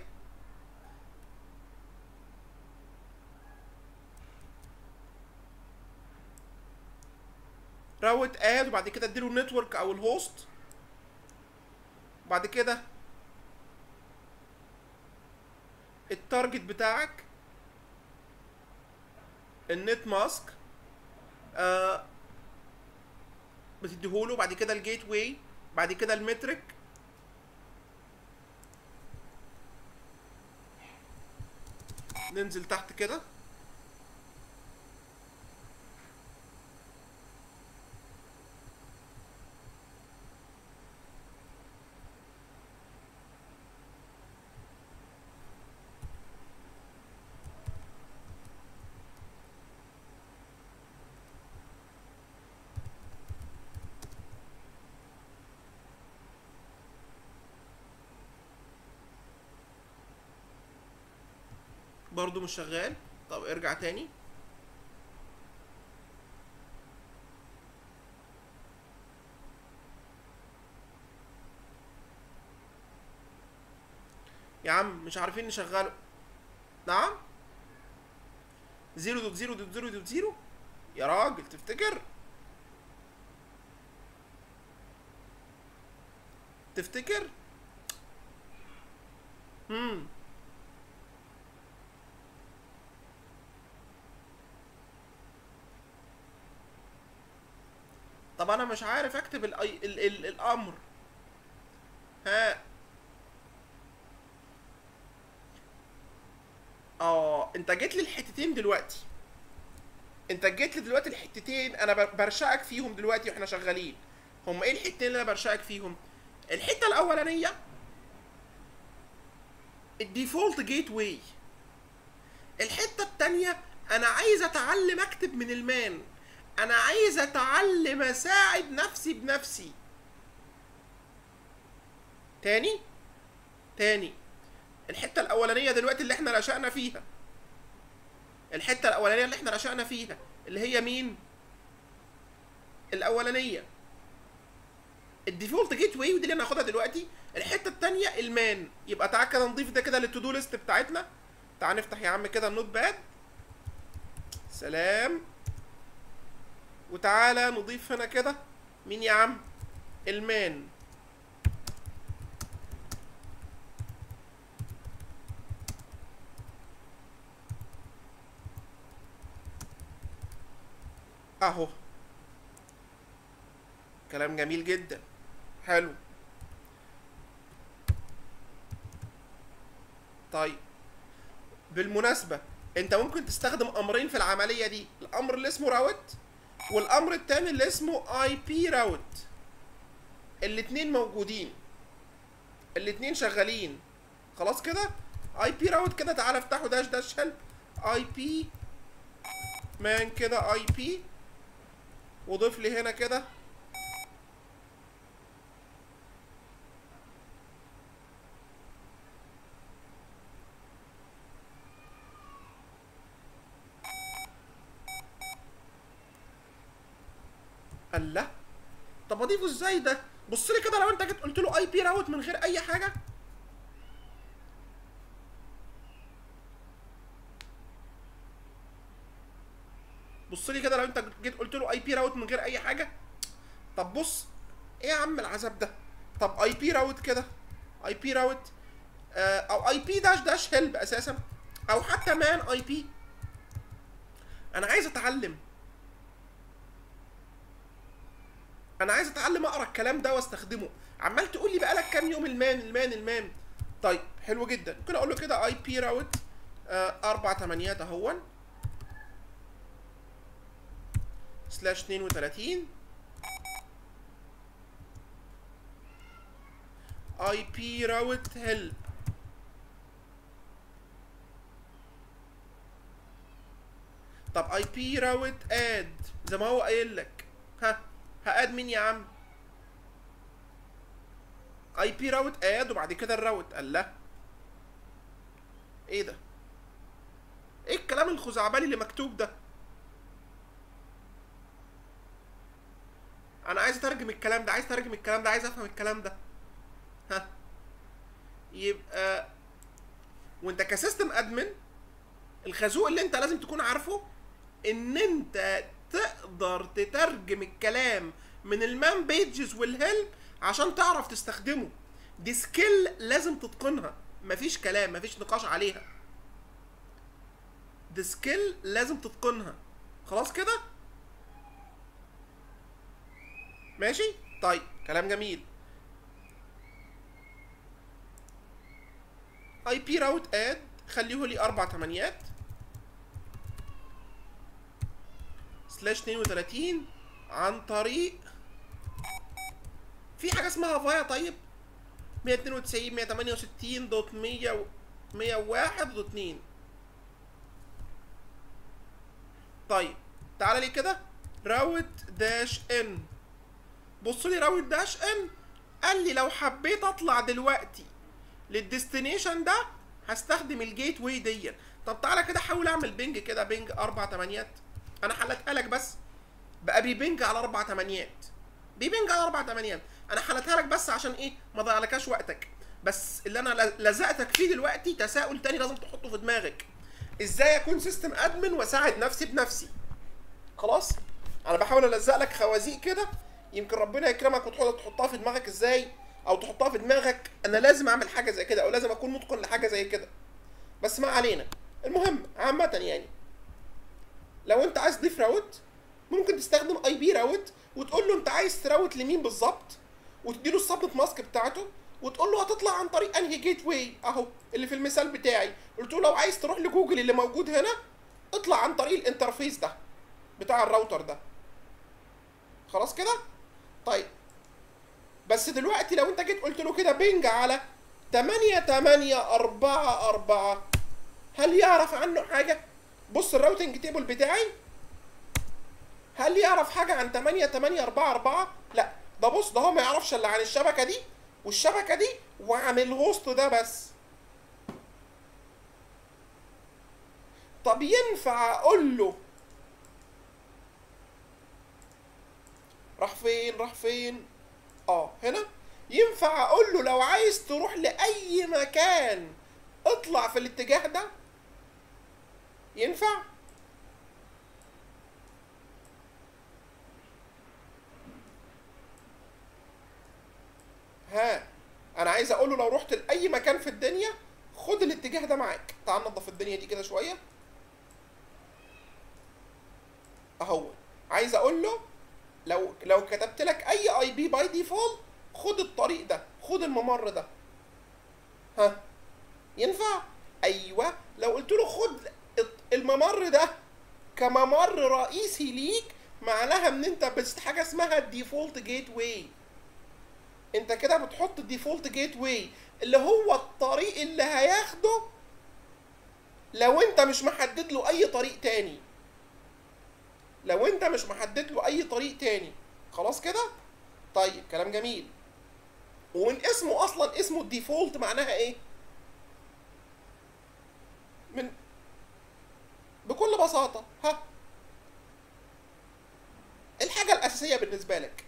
راوت اد وبعد كده اديله النتورك او الهوست بعد كده التارجت بتاعك النت ماسك آه بتديهوله بعد كده الجيت واي بعد كده المترك ننزل تحت كده برضو مش شغال طب ارجع تاني يا عم مش عارفين نشغله نعم زيرو دوت زيرو دوت زيرو دوت زيرو يا راجل تفتكر تفتكر امم طب انا مش عارف اكتب ال ال ال الامر ها اه انت جيت لي الحتتين دلوقتي انت جيت لي دلوقتي الحتتين انا بر- برشقك فيهم دلوقتي واحنا شغالين هم ايه الحتتين اللي انا برشقك فيهم الحته الاولانيه الديفولت جيت واي الحته التانية انا عايز اتعلم اكتب من المان انا عايز اتعلم اساعد نفسي بنفسي تاني تاني الحته الاولانيه دلوقتي اللي احنا رشقنا فيها الحته الاولانيه اللي احنا رشقنا فيها اللي هي مين الاولانيه الديفولت جيت واي ودي اللي انا هاخدها دلوقتي الحته الثانيه المان يبقى تعال كده نضيف ده كده للتو دو ليست بتاعتنا تعال نفتح يا عم كده النوت باد سلام وتعالى نضيف هنا كده مين يا عم المان اهو كلام جميل جدا حلو طيب بالمناسبة انت ممكن تستخدم امرين في العملية دي الامر اللي اسمه راوت والامر التاني اللي اسمه اي بي راوت الاتنين موجودين الاتنين شغالين خلاص كده اي بي راوت كده تعالى افتحه داش داش هيلب اي بي مان كده اي بي وضيف لي هنا كده الله طب اضيفه ازاي ده بص لي كده لو انت جيت قلت له اي بي راوت من غير اي حاجه بص لي كده لو انت جيت قلت له اي بي راوت من غير اي حاجه طب بص ايه يا عم العذاب ده طب اي بي راوت كده اي بي راوت آه او اي بي داش داش هيلب اساسا او حتى مان اي بي انا عايز اتعلم انا عايز اتعلم اقرا الكلام ده واستخدمه عمال تقول لي بقالك كام يوم المان المان المان طيب حلو جدا ممكن اقول له كده اي بي راوت آه اربع تمانيات اهون سلاش 32 اي بي راوت هيلب طب اي بي راوت اد زي ما هو قايل لك ها هاد مين يا عم اي بي راوت اد وبعد كده الراوت قال لا ايه ده ايه الكلام الخزعبلي اللي مكتوب ده انا عايز اترجم الكلام ده عايز اترجم الكلام ده عايز افهم الكلام ده ها يبقى وانت كسيستم ادمن الخازوق اللي انت لازم تكون عارفه ان انت تقدر تترجم الكلام من المان بيجز والهيلب عشان تعرف تستخدمه دي سكيل لازم تتقنها مفيش كلام مفيش نقاش عليها دي سكيل لازم تتقنها خلاص كده ماشي طيب كلام جميل اي بي راوت اد خليه لي اربع تمانيات سلاش 32 عن طريق في حاجه اسمها فايا طيب 192 168 دوت 100 101 دوت 2 طيب تعالى لي كده راوت داش ان بص لي راوت داش ان قال لي لو حبيت اطلع دلوقتي للديستنيشن ده هستخدم الجيت واي دي طب تعالى كده حاول اعمل بينج كده بينج اربع تمانيات انا حلتها لك بس بقى بيبنج على اربع تمانيات بيبنج على اربع تمانيات انا حلتها لك بس عشان ايه ما ضيعلكاش وقتك بس اللي انا لزقتك فيه دلوقتي تساؤل تاني لازم تحطه في دماغك ازاي اكون سيستم ادمن واساعد نفسي بنفسي خلاص انا بحاول الزق لك خوازيق كده يمكن ربنا يكرمك وتحط تحطها في دماغك ازاي او تحطها في دماغك انا لازم اعمل حاجه زي كده او لازم اكون متقن لحاجه زي كده بس ما علينا المهم عامه يعني لو انت عايز تضيف راوت ممكن تستخدم اي بي راوت وتقول له انت عايز تراوت لمين بالظبط وتديله السبنت ماسك بتاعته وتقول له هتطلع عن طريق انهي جيت واي اهو اللي في المثال بتاعي قلت له لو عايز تروح لجوجل اللي موجود هنا اطلع عن طريق الانترفيس ده بتاع الراوتر ده خلاص كده طيب بس دلوقتي لو انت جيت قلت له كده بينج على 8 8 4 4 هل يعرف عنه حاجه بص الراوتنج تيبل بتاعي هل يعرف حاجة عن 8 8 4 4 لا ده بص ده هو ما يعرفش الا عن الشبكة دي والشبكة دي وعن الهوست ده بس طب ينفع اقول له راح فين راح فين اه هنا ينفع اقول له لو عايز تروح لاي مكان اطلع في الاتجاه ده ينفع ها انا عايز اقول له لو رحت لاي مكان في الدنيا خد الاتجاه ده معاك تعال ننضف الدنيا دي كده شويه اهو عايز اقول له لو لو كتبت لك اي اي بي باي ديفولت خد الطريق ده خد الممر ده ها ينفع ايوه لو قلت له خد الممر ده كممر رئيسي ليك معناها ان انت بس حاجه اسمها الديفولت جيت واي انت كده بتحط الديفولت جيت واي اللي هو الطريق اللي هياخده لو انت مش محدد له اي طريق تاني لو انت مش محدد له اي طريق تاني خلاص كده طيب كلام جميل ومن اسمه اصلا اسمه الديفولت معناها ايه من بكل بساطه ها الحاجه الاساسيه بالنسبه لك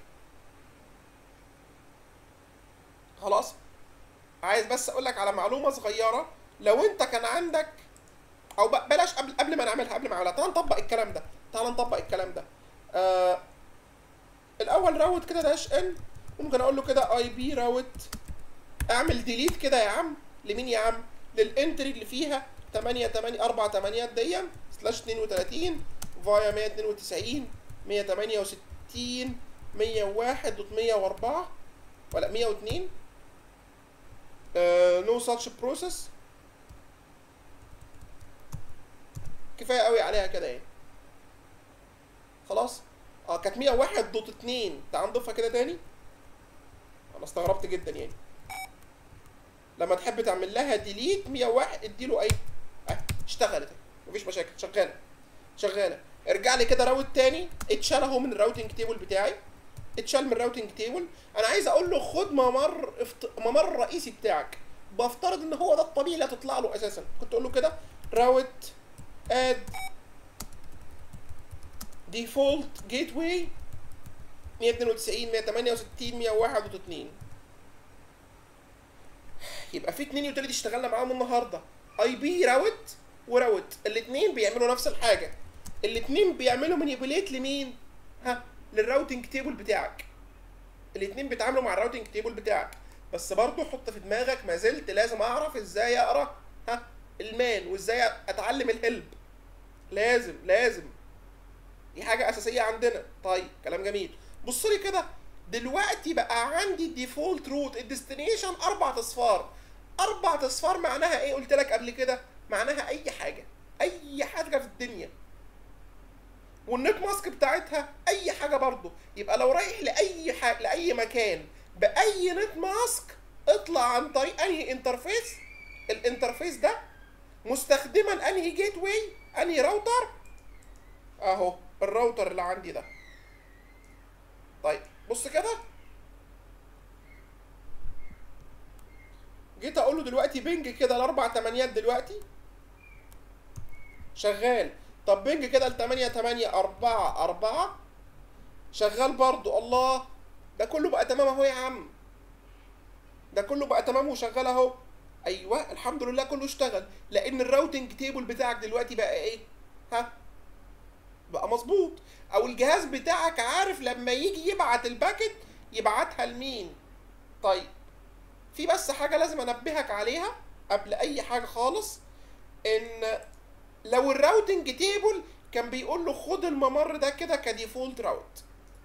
خلاص عايز بس اقول لك على معلومه صغيره لو انت كان عندك او بلاش قبل قبل ما نعملها قبل ما نعملها تعال نطبق الكلام ده تعال نطبق الكلام ده آه الاول راوت كده داش ان ممكن اقول له كده اي بي راوت اعمل ديليت كده يا عم لمين يا عم للانتري اللي فيها 8 8 4 8 دي سلاش 32 فايا 192 168 101 دوت 104 ولا 102 نو ساتش بروسيس كفايه قوي عليها كده يعني خلاص اه كانت 101 دوت 2 تعال نضيفها كده تاني انا استغربت جدا يعني لما تحب تعمل لها ديليت 101 اديله اي اه اشتغلت مفيش مشاكل شغاله شغاله ارجع لي كده راوت تاني اتشال اهو من الراوتنج تيبل بتاعي اتشال من الراوتنج تيبل انا عايز اقول له خد ممر افت... ممر الرئيسي بتاعك بفترض ان هو ده الطبيعي اللي هتطلع له اساسا كنت اقول له كده راوت اد ديفولت جيت واي 192 168 101 2 يبقى في اتنين يوتيليتي اشتغلنا معاهم النهارده اي بي راوت وراوت الاثنين بيعملوا نفس الحاجه الاثنين بيعملوا مانيبيوليت لمين ها للراوتنج تيبل بتاعك الاثنين بيتعاملوا مع الراوتنج تيبل بتاعك بس برضه حط في دماغك ما زلت لازم اعرف ازاي اقرا ها المان وازاي اتعلم الهلب لازم لازم دي حاجه اساسيه عندنا طيب كلام جميل بص لي كده دلوقتي بقى عندي الديفولت روت الديستنيشن اربع اصفار اربع اصفار معناها ايه قلت لك قبل كده معناها اي حاجه اي حاجه في الدنيا والنت ماسك بتاعتها اي حاجه برضه يبقى لو رايح لاي حاجه لاي مكان باي نت ماسك اطلع عن طريق انهي انترفيس الانترفيس ده مستخدما انهي جيت واي انهي راوتر اهو الراوتر اللي عندي ده طيب بص كده جيت اقول له دلوقتي بنج كده الاربع تمانيات دلوقتي شغال طب بنج كده التمانية تمانية أربعة أربعة شغال برضو الله ده كله بقى تمام اهو يا عم ده كله بقى تمام وشغال اهو ايوه الحمد لله كله اشتغل لان الراوتنج تيبل بتاعك دلوقتي بقى ايه ها بقى مظبوط او الجهاز بتاعك عارف لما يجي يبعت الباكت يبعتها لمين طيب في بس حاجة لازم انبهك عليها قبل اي حاجة خالص ان لو الراوتنج تيبل كان بيقول له خد الممر ده كده كديفولت راوت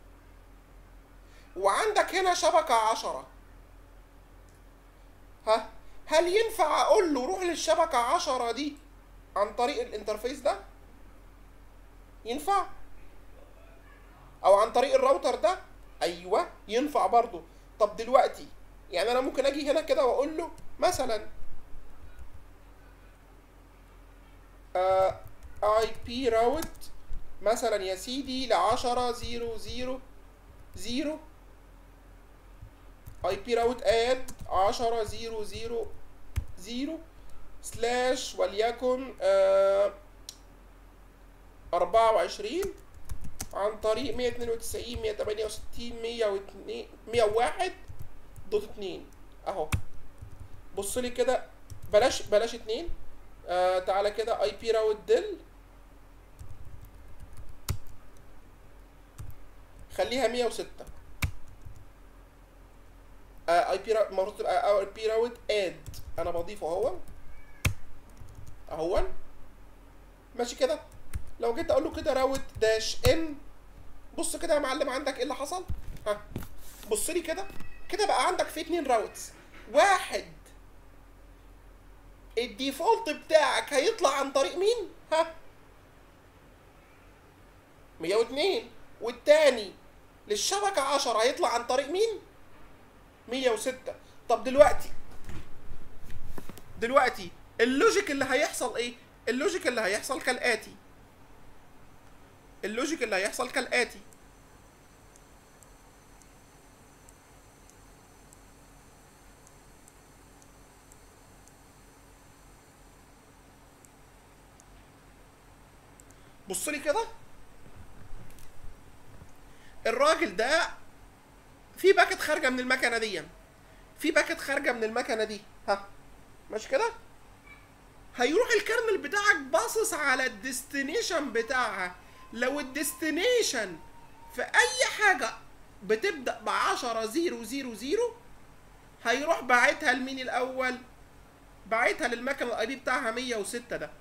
وعندك هنا شبكة عشرة ها هل ينفع اقول له روح للشبكة عشرة دي عن طريق الانترفيس ده ينفع او عن طريق الراوتر ده ايوه ينفع برضو طب دلوقتي يعني انا ممكن اجي هنا كده واقول له مثلا اي بي راوت مثلا يا سيدي ل 10 0 0 0 اي بي راوت اد 10 0 0 0 سلاش وليكن آه 24 عن طريق 192 168 102 101 دوت 2 اهو بص لي كده بلاش بلاش 2 آه تعالى كده اي بي راوت ديل خليها 106 اي بي المفروض تبقى اي بي راوت اد انا بضيفه اهو اهو ماشي كده لو جيت اقول له كده راوت داش ان بص كده يا معلم عندك ايه اللي حصل ها بص لي كده كده بقى عندك في اتنين راوتس واحد الديفولت بتاعك هيطلع عن طريق مين ها 102 والتاني للشبكة 10 هيطلع عن طريق مين 106 طب دلوقتي دلوقتي اللوجيك اللي هيحصل ايه اللوجيك اللي هيحصل كالاتي اللوجيك اللي هيحصل كالاتي بص لي كده الراجل ده في باكت خارجه من المكنه دي في باكت خارجه من المكنه دي ها مش كده هيروح الكرنل بتاعك باصص على الديستنيشن بتاعها لو الديستنيشن في اي حاجه بتبدا ب 10 0 0 0 هيروح باعتها لمين الاول باعتها للمكنه الاي بي بتاعها 106 ده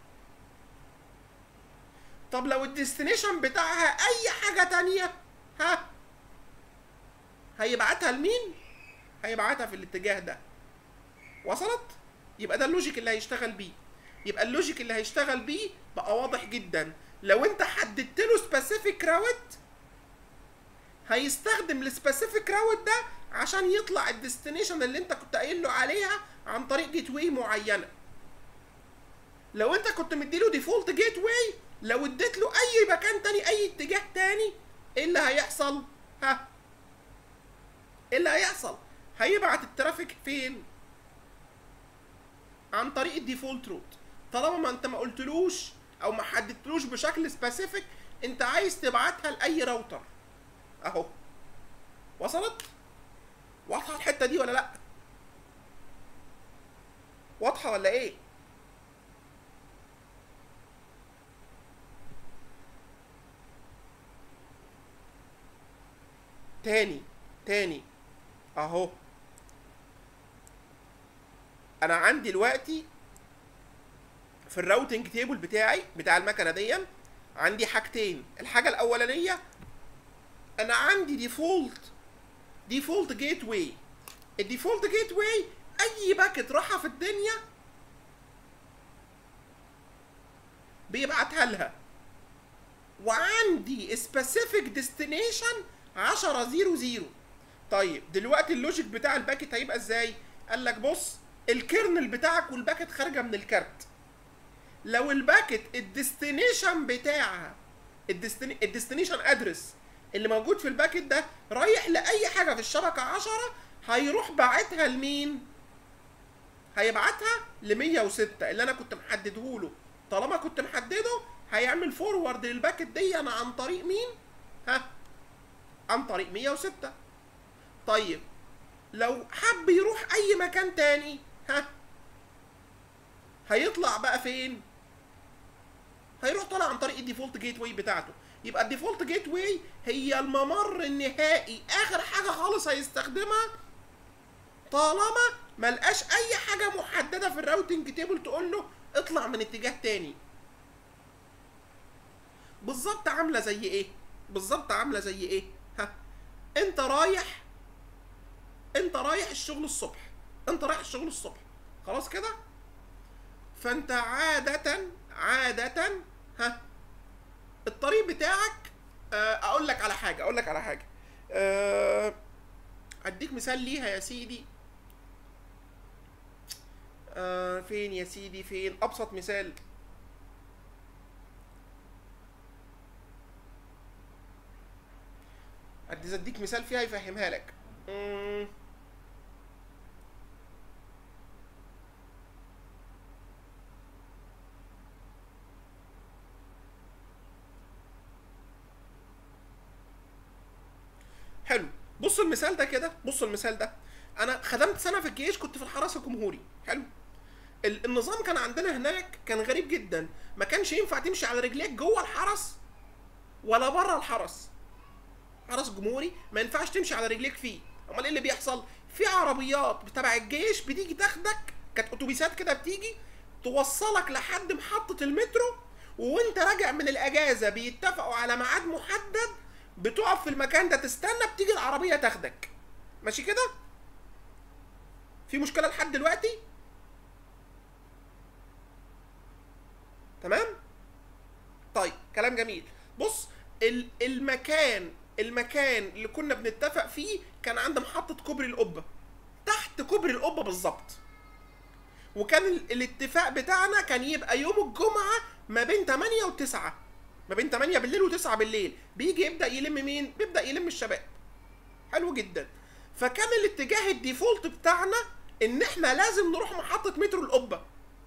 طب لو الديستنيشن بتاعها اي حاجه تانية ها هيبعتها لمين هيبعتها في الاتجاه ده وصلت يبقى ده اللوجيك اللي هيشتغل بيه يبقى اللوجيك اللي هيشتغل بيه بقى واضح جدا لو انت حددت له سبيسيفيك راوت هيستخدم السبيسيفيك راوت ده عشان يطلع الديستنيشن اللي انت كنت قايل له عليها عن طريق جيت واي معينه لو انت كنت مديله ديفولت جيت واي لو اديت له اي مكان تاني اي اتجاه تاني ايه اللي هيحصل ها ايه اللي هيحصل هيبعت الترافيك فين عن طريق الديفولت روت طالما ما انت ما قلتلوش او ما حددتلوش بشكل سبيسيفيك انت عايز تبعتها لاي راوتر اهو وصلت واضحه الحته دي ولا لا واضحه ولا ايه تاني تاني اهو انا عندي دلوقتي في الراوتنج تيبل بتاعي بتاع المكنه دي عندي حاجتين الحاجه الاولانيه انا عندي ديفولت ديفولت جيت واي الديفولت جيت واي اي باكت راحه في الدنيا بيبعتها لها وعندي سبيسيفيك ديستنيشن 10 0 0 طيب دلوقتي اللوجيك بتاع الباكت هيبقى ازاي قال لك بص الكيرنل بتاعك والباكت خارجه من الكارت لو الباكت الديستنيشن بتاعها الديستنيشن ادرس اللي موجود في الباكت ده رايح لاي حاجه في الشبكه 10 هيروح باعتها لمين هيبعتها ل 106 اللي انا كنت محدده له طالما كنت محدده هيعمل فورورد للباكت دي انا عن طريق مين ها عن طريق 106 طيب لو حب يروح اي مكان تاني ها هيطلع بقى فين هيروح طالع عن طريق الديفولت جيت واي بتاعته يبقى الديفولت جيت واي هي الممر النهائي اخر حاجه خالص هيستخدمها طالما ملقاش اي حاجه محدده في الراوتنج تيبل تقول له اطلع من اتجاه تاني بالظبط عامله زي ايه بالظبط عامله زي ايه ها انت رايح انت رايح الشغل الصبح انت رايح الشغل الصبح خلاص كده فانت عادة عادة ها الطريق بتاعك آه، اقول لك على حاجة اقول لك على حاجة آه، اديك مثال ليها يا سيدي آه، فين يا سيدي فين ابسط مثال عايز اديك مثال فيها يفهمها لك مم. بصوا المثال ده كده بصوا المثال ده انا خدمت سنه في الجيش كنت في الحرس الجمهوري حلو ال- النظام كان عندنا هناك كان غريب جدا ما كانش ينفع تمشي على رجليك جوه الحرس ولا بره الحرس حرس جمهوري ما ينفعش تمشي على رجليك فيه امال ايه اللي بيحصل في عربيات تبع الجيش بتيجي تاخدك كانت اتوبيسات كده بتيجي توصلك لحد محطة المترو وانت راجع من الاجازة بيتفقوا على ميعاد محدد بتقف في المكان ده تستنى بتيجي العربية تاخدك ماشي كده في مشكلة لحد دلوقتي تمام طيب كلام جميل بص ال- المكان المكان اللي كنا بنتفق فيه كان عند محطة كوبري القبة تحت كوبري القبة بالظبط وكان ال- الاتفاق بتاعنا كان يبقى يوم الجمعة ما بين 8 و 9 ما بين 8 بالليل و 9 بالليل بيجي يبدأ يلم مين؟ بيبدأ يلم الشباب حلو جدا فكان الاتجاه الديفولت بتاعنا ان احنا لازم نروح محطة مترو القبة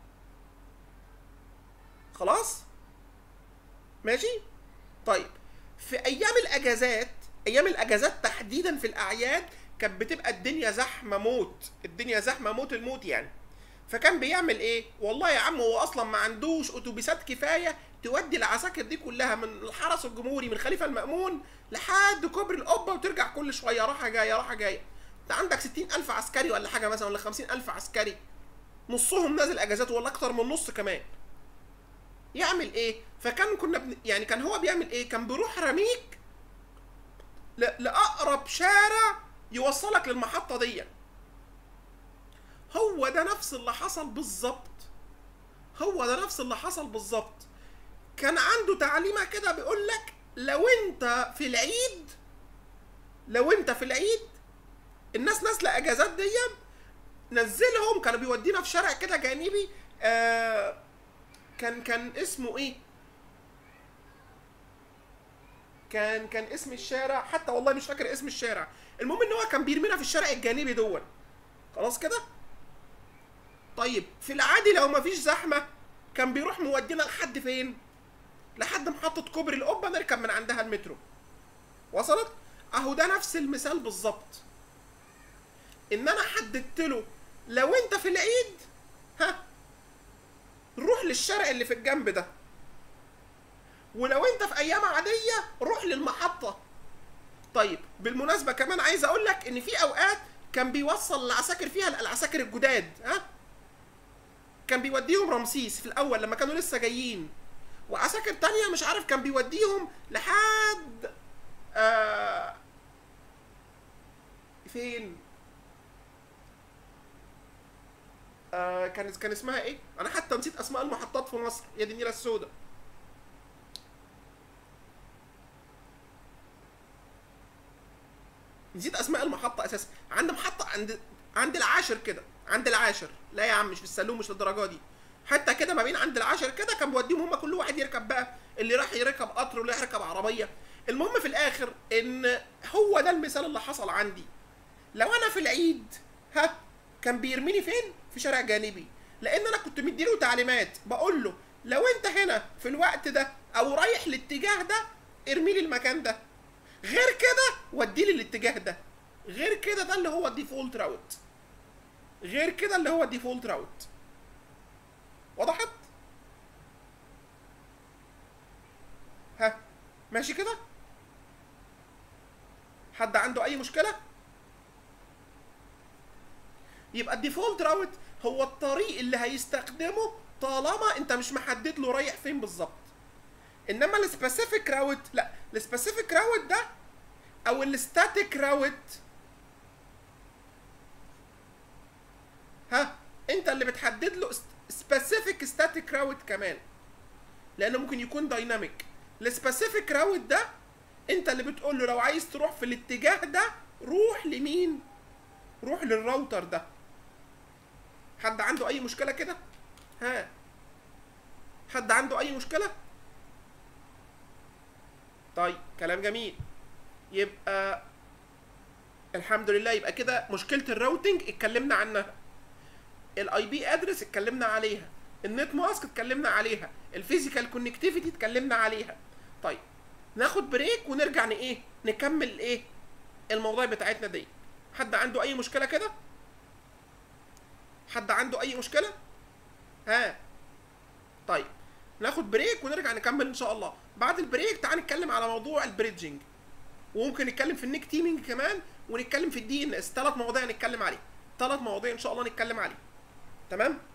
خلاص؟ ماشي؟ طيب في ايام الاجازات ايام الاجازات تحديدا في الاعياد كانت بتبقى الدنيا زحمه موت الدنيا زحمه موت الموت يعني فكان بيعمل ايه والله يا عم هو اصلا ما عندوش اتوبيسات كفايه تودي العساكر دي كلها من الحرس الجمهوري من خليفه المأمون لحد كوبري القبه وترجع كل شويه راحه جايه راحه جايه انت عندك 60000 عسكري ولا حاجه مثلا ولا 50000 عسكري نصهم نازل اجازات ولا اكتر من نص كمان يعمل ايه فكان كنا بن... يعني كان هو بيعمل ايه كان بيروح رميك ل... لاقرب شارع يوصلك للمحطه دي هو ده نفس اللي حصل بالظبط هو ده نفس اللي حصل بالظبط كان عنده تعليمه كده بيقول لك لو انت في العيد لو انت في العيد الناس نازله اجازات دي نزلهم كانوا بيودينا في شارع كده جانبي آه كان كان اسمه ايه كان كان اسم الشارع حتى والله مش فاكر اسم الشارع المهم ان هو كان بيرمينا في الشارع الجانبي دون خلاص كده طيب في العادي لو مفيش زحمه كان بيروح مودينا لحد فين لحد محطه كوبري القبه نركب من عندها المترو وصلت اهو ده نفس المثال بالظبط ان انا حددت له لو انت في العيد ها روح للشارع اللي في الجنب ده ولو انت في ايام عاديه روح للمحطه طيب بالمناسبه كمان عايز اقول لك ان في اوقات كان بيوصل العساكر فيها العساكر الجداد ها كان بيوديهم رمسيس في الاول لما كانوا لسه جايين وعساكر تانية مش عارف كان بيوديهم لحد آه فين آه كان كان اسمها ايه انا حتى نسيت اسماء المحطات في مصر يا دي النيله السوداء نسيت اسماء المحطه اساسا عند محطه عند عند العاشر كده عند العاشر لا يا عم مش في السلوم مش للدرجه دي حتى كده ما بين عند العاشر كده كان بيوديهم هم كل واحد يركب بقى اللي راح يركب قطر واللي راح يركب عربيه المهم في الاخر ان هو ده المثال اللي حصل عندي لو انا في العيد ها كان بيرميني فين في شارع جانبي لان انا كنت مديله تعليمات بقول له لو انت هنا في الوقت ده او رايح الاتجاه ده ارمي لي المكان ده غير كده ودي لي الاتجاه ده غير كده ده اللي هو الديفولت راوت غير كده اللي هو الديفولت راوت وضحت ها ماشي كده حد عنده اي مشكله يبقى الديفولت راوت هو الطريق اللي هيستخدمه طالما انت مش محدد له رايح فين بالظبط انما السبيسيفيك راوت لا السبيسيفيك راوت ده او الستاتيك راوت ها انت اللي بتحدد له سبيسيفيك ستاتيك راوت كمان لانه ممكن يكون دايناميك السبيسيفيك راوت ده انت اللي بتقول له لو عايز تروح في الاتجاه ده روح لمين روح للراوتر ده حد عنده اي مشكله كده ها حد عنده اي مشكله طيب كلام جميل يبقى الحمد لله يبقى كده مشكله الراوتنج اتكلمنا عنها الاي بي ادرس اتكلمنا عليها النت ماسك اتكلمنا عليها الفيزيكال كونكتيفيتي اتكلمنا عليها طيب ناخد بريك ونرجع ن ايه نكمل ايه المواضيع بتاعتنا دي حد عنده اي مشكله كده حد عنده اي مشكله ها طيب ناخد بريك ونرجع نكمل ان شاء الله بعد البريك تعال نتكلم على موضوع البريدجنج وممكن نتكلم في النيك تيمينج كمان ونتكلم في الدي ان اس ثلاث مواضيع نتكلم عليه ثلاث مواضيع ان شاء الله نتكلم عليه تمام